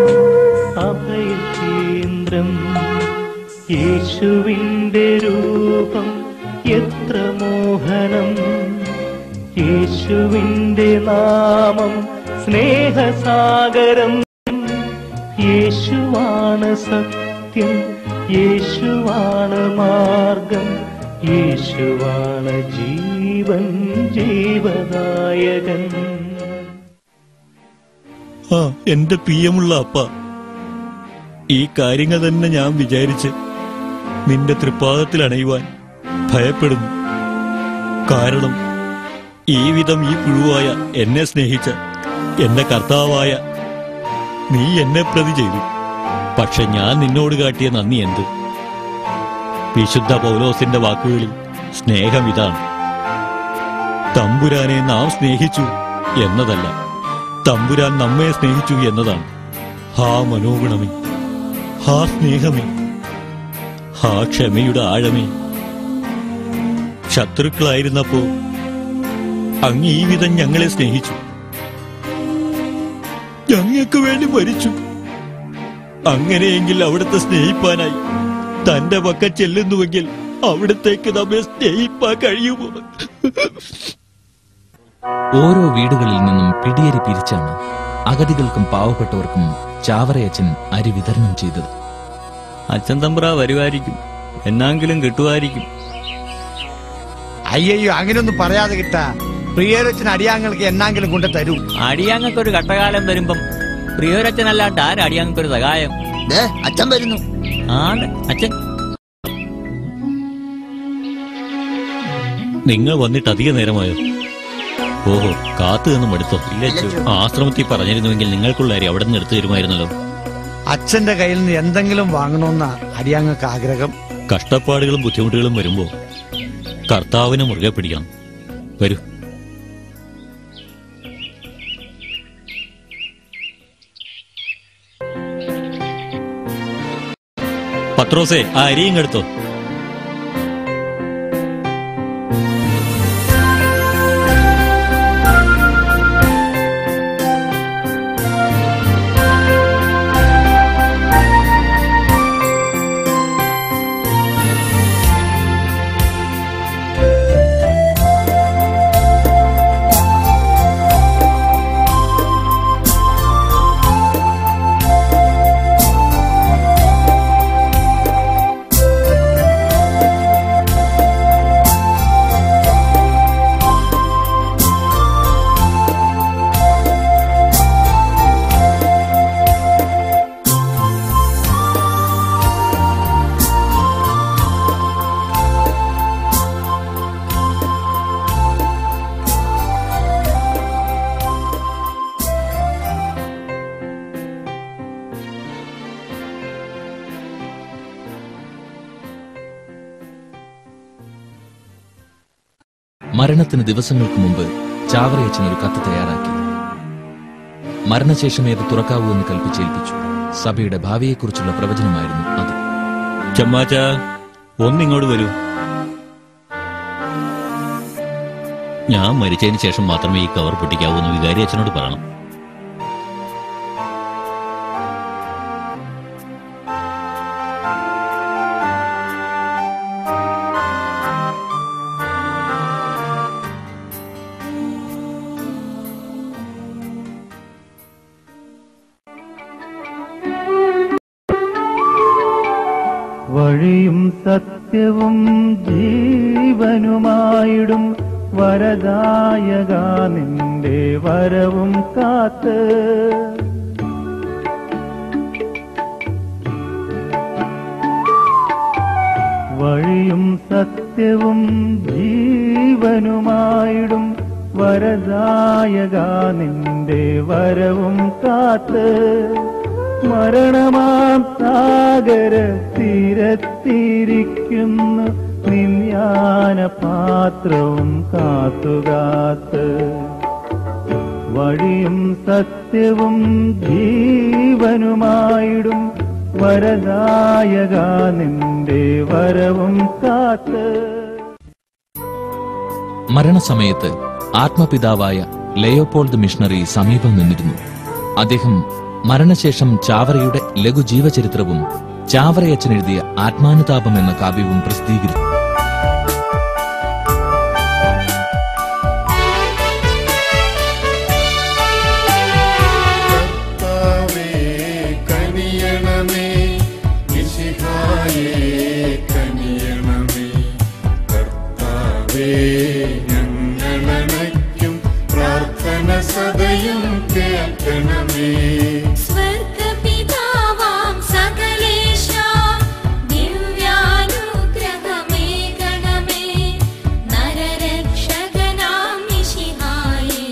അഭയകേന്ദ്രം യേശുവിൻ്റെ രൂപം എത്ര മോഹനം യേശുവിൻ്റെ നാമം സ്നേഹസാഗരം യേശുവാണ് സത്യം യേശുവാണ് മാർഗം യേശുവാണ് ജീവൻ ജീവദായകൻ ആ എന്റെ പ്രിയമുള്ള അപ്പ ഈ കാര്യങ്ങൾ തന്നെ ഞാൻ വിചാരിച്ച് നിന്റെ തൃപ്പാദത്തിൽ അണയുവാൻ ഭയപ്പെടുന്നു കാരണം ഈ വിധം ഈ പുഴുവായ എന്നെ സ്നേഹിച്ച എന്റെ കർത്താവായ നീ എന്നെ പ്രതി ചെയ്തു പക്ഷെ ഞാൻ നിന്നോട് കാട്ടിയ നന്ദി എന്ത് വിശുദ്ധ പൗലോസിന്റെ വാക്കുകളിൽ സ്നേഹം ഇതാണ് തമ്പുരാനെ നാം സ്നേഹിച്ചു എന്നതല്ല തമ്പുരാൻ നമ്മെ സ്നേഹിച്ചു എന്നതാണ് ഹാ മനോഗുണമേ ഹാ സ്നേഹമേ ഹാ ക്ഷമയുടെ ആഴമേ ശത്രുക്കളായിരുന്നപ്പോ അങ്ങ് ഈ വിധം ഞങ്ങളെ സ്നേഹിച്ചു ഞങ്ങൾക്ക് വേണ്ടി മരിച്ചു അങ്ങനെയെങ്കിൽ അവിടുത്തെ സ്നേഹിപ്പാനായി തന്റെ പക്ക ചെല്ലുന്നുവെങ്കിൽ അവിടത്തേക്ക് നമ്മെ സ്നേഹിപ്പാൻ കഴിയുമോ ഓരോ വീടുകളിൽ നിന്നും പിടിയരി പിരിച്ചാണ് അഗതികൾക്കും പാവപ്പെട്ടവർക്കും ചാവറയച്ചൻ അരി വിതരണം ചെയ്തത് അച്ഛൻ തമ്പ്ര വരുമായിരിക്കും എന്നെങ്കിലും കിട്ടുമായിരിക്കും അയ്യയ്യോ അങ്ങനെയൊന്നും പറയാതെ കിട്ടാ പ്രിയരച്ചൻ അടിയാങ്ങൾക്ക് എന്നാങ്കിലും കൊണ്ട് തരൂ അടിയാങ്ങൾക്കൊരു കട്ടകാലം വരുമ്പം പ്രിയോരച്ഛനല്ലാണ്ട് ആര് അടിയാങ്ങൾക്കൊരു സഹായം അച്ഛൻ വരുന്നു ആണ് അച്ഛൻ നിങ്ങൾ വന്നിട്ട് അധിക നേരമായോ ഓഹോ കാത്തു നിന്ന് മടുത്തോ ഇല്ല അച്ചു. ആശ്രമത്തിൽ പറഞ്ഞിരുന്നുവെങ്കിൽ നിങ്ങൾക്കുള്ള അരി അവിടെ നിന്ന് എടുത്തു തരുമായിരുന്നല്ലോ അച്ഛന്റെ കയ്യിൽ നിന്ന് എന്തെങ്കിലും വാങ്ങണമെന്ന അടിയാങ്ങൾക്ക് ആഗ്രഹം കഷ്ടപ്പാടുകളും ബുദ്ധിമുട്ടുകളും വരുമ്പോ കർത്താവിനെ മുറുകെ പിടിക്കണം വരൂ പത്രോസേ ആ അരിയും എടുത്തോ മരണത്തിന് ദിവസങ്ങൾക്ക് മുമ്പ് ചാവറയച്ചൻ ഒരു കത്ത് തയ്യാറാക്കി മരണശേഷം ഏത് തുറക്കാവൂ എന്ന് കൽപ്പിച്ചേൽപ്പിച്ചു സഭയുടെ ഭാവിയെക്കുറിച്ചുള്ള പ്രവചനമായിരുന്നു അത് ചമ്മാച്ച ഒന്നിങ്ങോട്ട് വരൂ ഞാൻ മരിച്ചതിന് ശേഷം മാത്രമേ ഈ കവർ പൊട്ടിക്കാവൂ എന്ന് വികാരി അച്ഛനോട് പറയണം വഴിയും സത്യവും ജീവനുമായിടും വരദായക നിന്റെ വരവും കാത്ത് വഴിയും സത്യവും ജീവനുമായിടും വരദായക നിന്റെ വരവും കാത്ത് മരണമാം സാഗര തീരത്തിരിക്കുന്നു നിന്യാന പാത്രവും കാത്തുകാത്ത് വഴിയും സത്യവും ജീവനുമായിടും വരദായക നിന്റെ വരവും കാത്ത് മരണസമയത്ത് ആത്മപിതാവായ ലയോപോൾഡ് മിഷണറി സമീപം നിന്നിരുന്നു അദ്ദേഹം മരണശേഷം ചാവറയുടെ ലഘുജീവചരിത്രവും ചാവറയച്ചൻ എഴുതിയ ആത്മാനുതാപം എന്ന കാവ്യവും പ്രസിദ്ധീകരിച്ചു കർത്താവേ കനിയണമേ മിശിഹായേ കനിയണമേ കർത്താവേ ഞങ്ങളണയ്ക്കും പ്രാർത്ഥന സദയം കേൾക്കണമേ സ്വർഗപിതാവാം സകലേശാ ദിവ്യാനുഗ്രഹമേ ഗണമേ നരരക്ഷകനാം മിശിഹായേ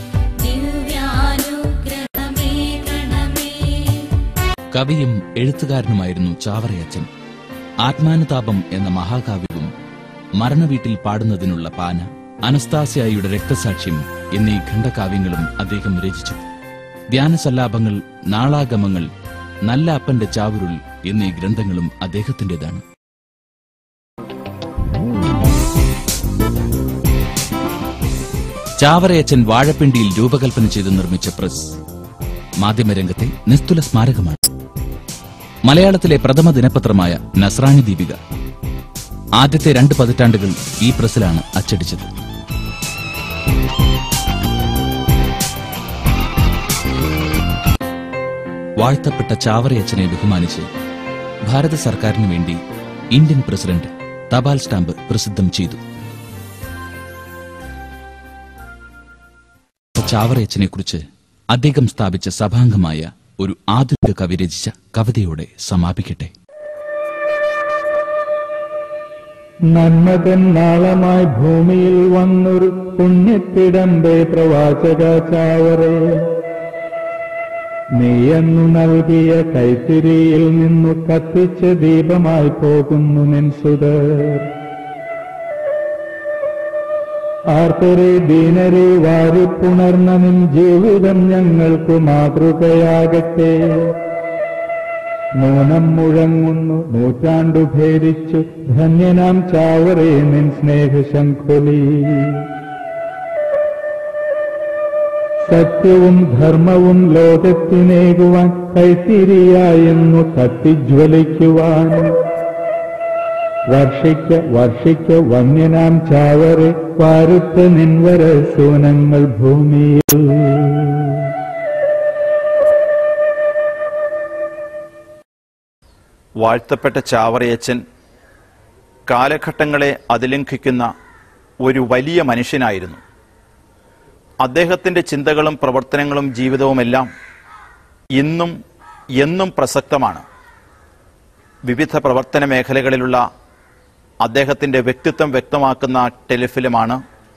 ദിവ്യാനുഗ്രഹമേ ഗണമേ കവിയും എഴുത്തുകാരനുമായിരുന്നു ചാവറയച്ചൻ ആത്മാനുതാപം എന്ന മഹാകാവ്യവും മരണവീട്ടിൽ പാടുന്നതിനുള്ള പാന അനസ്താസ്യായുടെ രക്തസാക്ഷ്യം എന്നീ ഖണ്ഡകാവ്യങ്ങളും അദ്ദേഹം രചിച്ചു ധ്യാനസല്ലാപങ്ങൾ നാളാഗമങ്ങൾ നല്ല അപ്പന്റെ ചാവുരുൾ എന്നീ ഗ്രന്ഥങ്ങളും അദ്ദേഹത്തിന്റേതാണ് ചാവറയച്ചൻ വാഴപ്പിണ്ടിയിൽ രൂപകൽപ്പന ചെയ്ത് നിർമ്മിച്ച പ്രസ് മാധ്യമരംഗത്തെ നിസ്തുല സ്മാരകമാണ് മലയാളത്തിലെ പ്രഥമ ദിനപത്രമായ നസ്രാണി ദീപിക ആദ്യത്തെ രണ്ട് പതിറ്റാണ്ടുകൾ ഈ പ്രസ്സിലാണ് അച്ചടിച്ചത് വാഴ്ത്തപ്പെട്ട ചാവറയച്ചനെ ബഹുമാനിച്ച് ഭാരത സർക്കാരിനു വേണ്ടി ഇന്ത്യൻ പ്രസിഡന്റ് തപാൽ സ്റ്റാമ്പ് പ്രസിദ്ധം ചെയ്തു ചാവറയച്ചനെക്കുറിച്ച് അദ്ദേഹം സ്ഥാപിച്ച സഭാംഗമായ ഒരു ആധുനിക കവി രചിച്ച കവിതയോടെ സമാപിക്കട്ടെ നന്മതൻ നാളമായി ഭൂമിയിൽ വന്നൊരു പുണ്യത്തിടമ്പേ പ്രവാചക ചാവറേ നീയന്നു നൽകിയ കൈത്തിരിയിൽ നിന്നു കത്തിച്ച ദീപമായി പോകുന്നു നിൻ സുതർ ആർത്തരെ ദീനരെ വാരിപ്പുണർന്ന നിൻ ജീവിതം ഞങ്ങൾക്ക് മാതൃകയാകട്ടെ നൂനം മുഴങ്ങുന്നു നൂറ്റാണ്ടു ഭേദിച്ചു ധന്യനാം ചാവറേ നിൻ സ്നേഹശംഖുലി സത്യവും ധർമ്മവും ലോകത്തിനേകുവാൻ കൈത്തിരിയായെന്നു കത്തിജ്വലിക്കുവാൻ വർഷിക്ക വർഷിക്ക വന്യനാം ചാവറെ വാരുത്ത നിൻവര സൂനങ്ങൾ ഭൂമിയിൽ വാഴ്ത്തപ്പെട്ട ചാവറയച്ചൻ കാലഘട്ടങ്ങളെ അതിലംഘിക്കുന്ന ഒരു വലിയ മനുഷ്യനായിരുന്നു അദ്ദേഹത്തിൻ്റെ ചിന്തകളും പ്രവർത്തനങ്ങളും ജീവിതവുമെല്ലാം ഇന്നും എന്നും പ്രസക്തമാണ് വിവിധ പ്രവർത്തന മേഖലകളിലുള്ള അദ്ദേഹത്തിൻ്റെ വ്യക്തിത്വം വ്യക്തമാക്കുന്ന ടെലിഫിലിമാണ്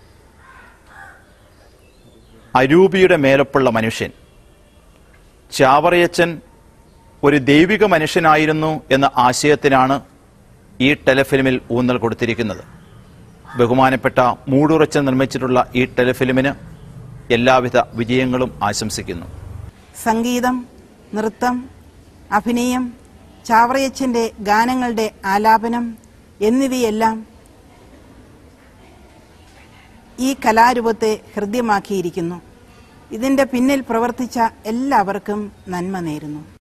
അരൂപിയുടെ മേലപ്പുള്ള മനുഷ്യൻ ചാവറയച്ചൻ ഒരു ദൈവിക മനുഷ്യനായിരുന്നു എന്ന ആശയത്തിനാണ് ഈ ടെലിഫിലിമിൽ ഊന്നൽ കൊടുത്തിരിക്കുന്നത് ബഹുമാനപ്പെട്ട മൂടുറച്ച് നിർമ്മിച്ചിട്ടുള്ള ഈ ടെലിഫിലിമിന് എല്ലാവിധ വിജയങ്ങളും ആശംസിക്കുന്നു സംഗീതം നൃത്തം അഭിനയം ചാവറയച്ചൻ്റെ ഗാനങ്ങളുടെ ആലാപനം എന്നിവയെല്ലാം ഈ കലാരൂപത്തെ ഹൃദ്യമാക്കിയിരിക്കുന്നു ഇതിൻ്റെ പിന്നിൽ പ്രവർത്തിച്ച എല്ലാവർക്കും നന്മ നേരുന്നു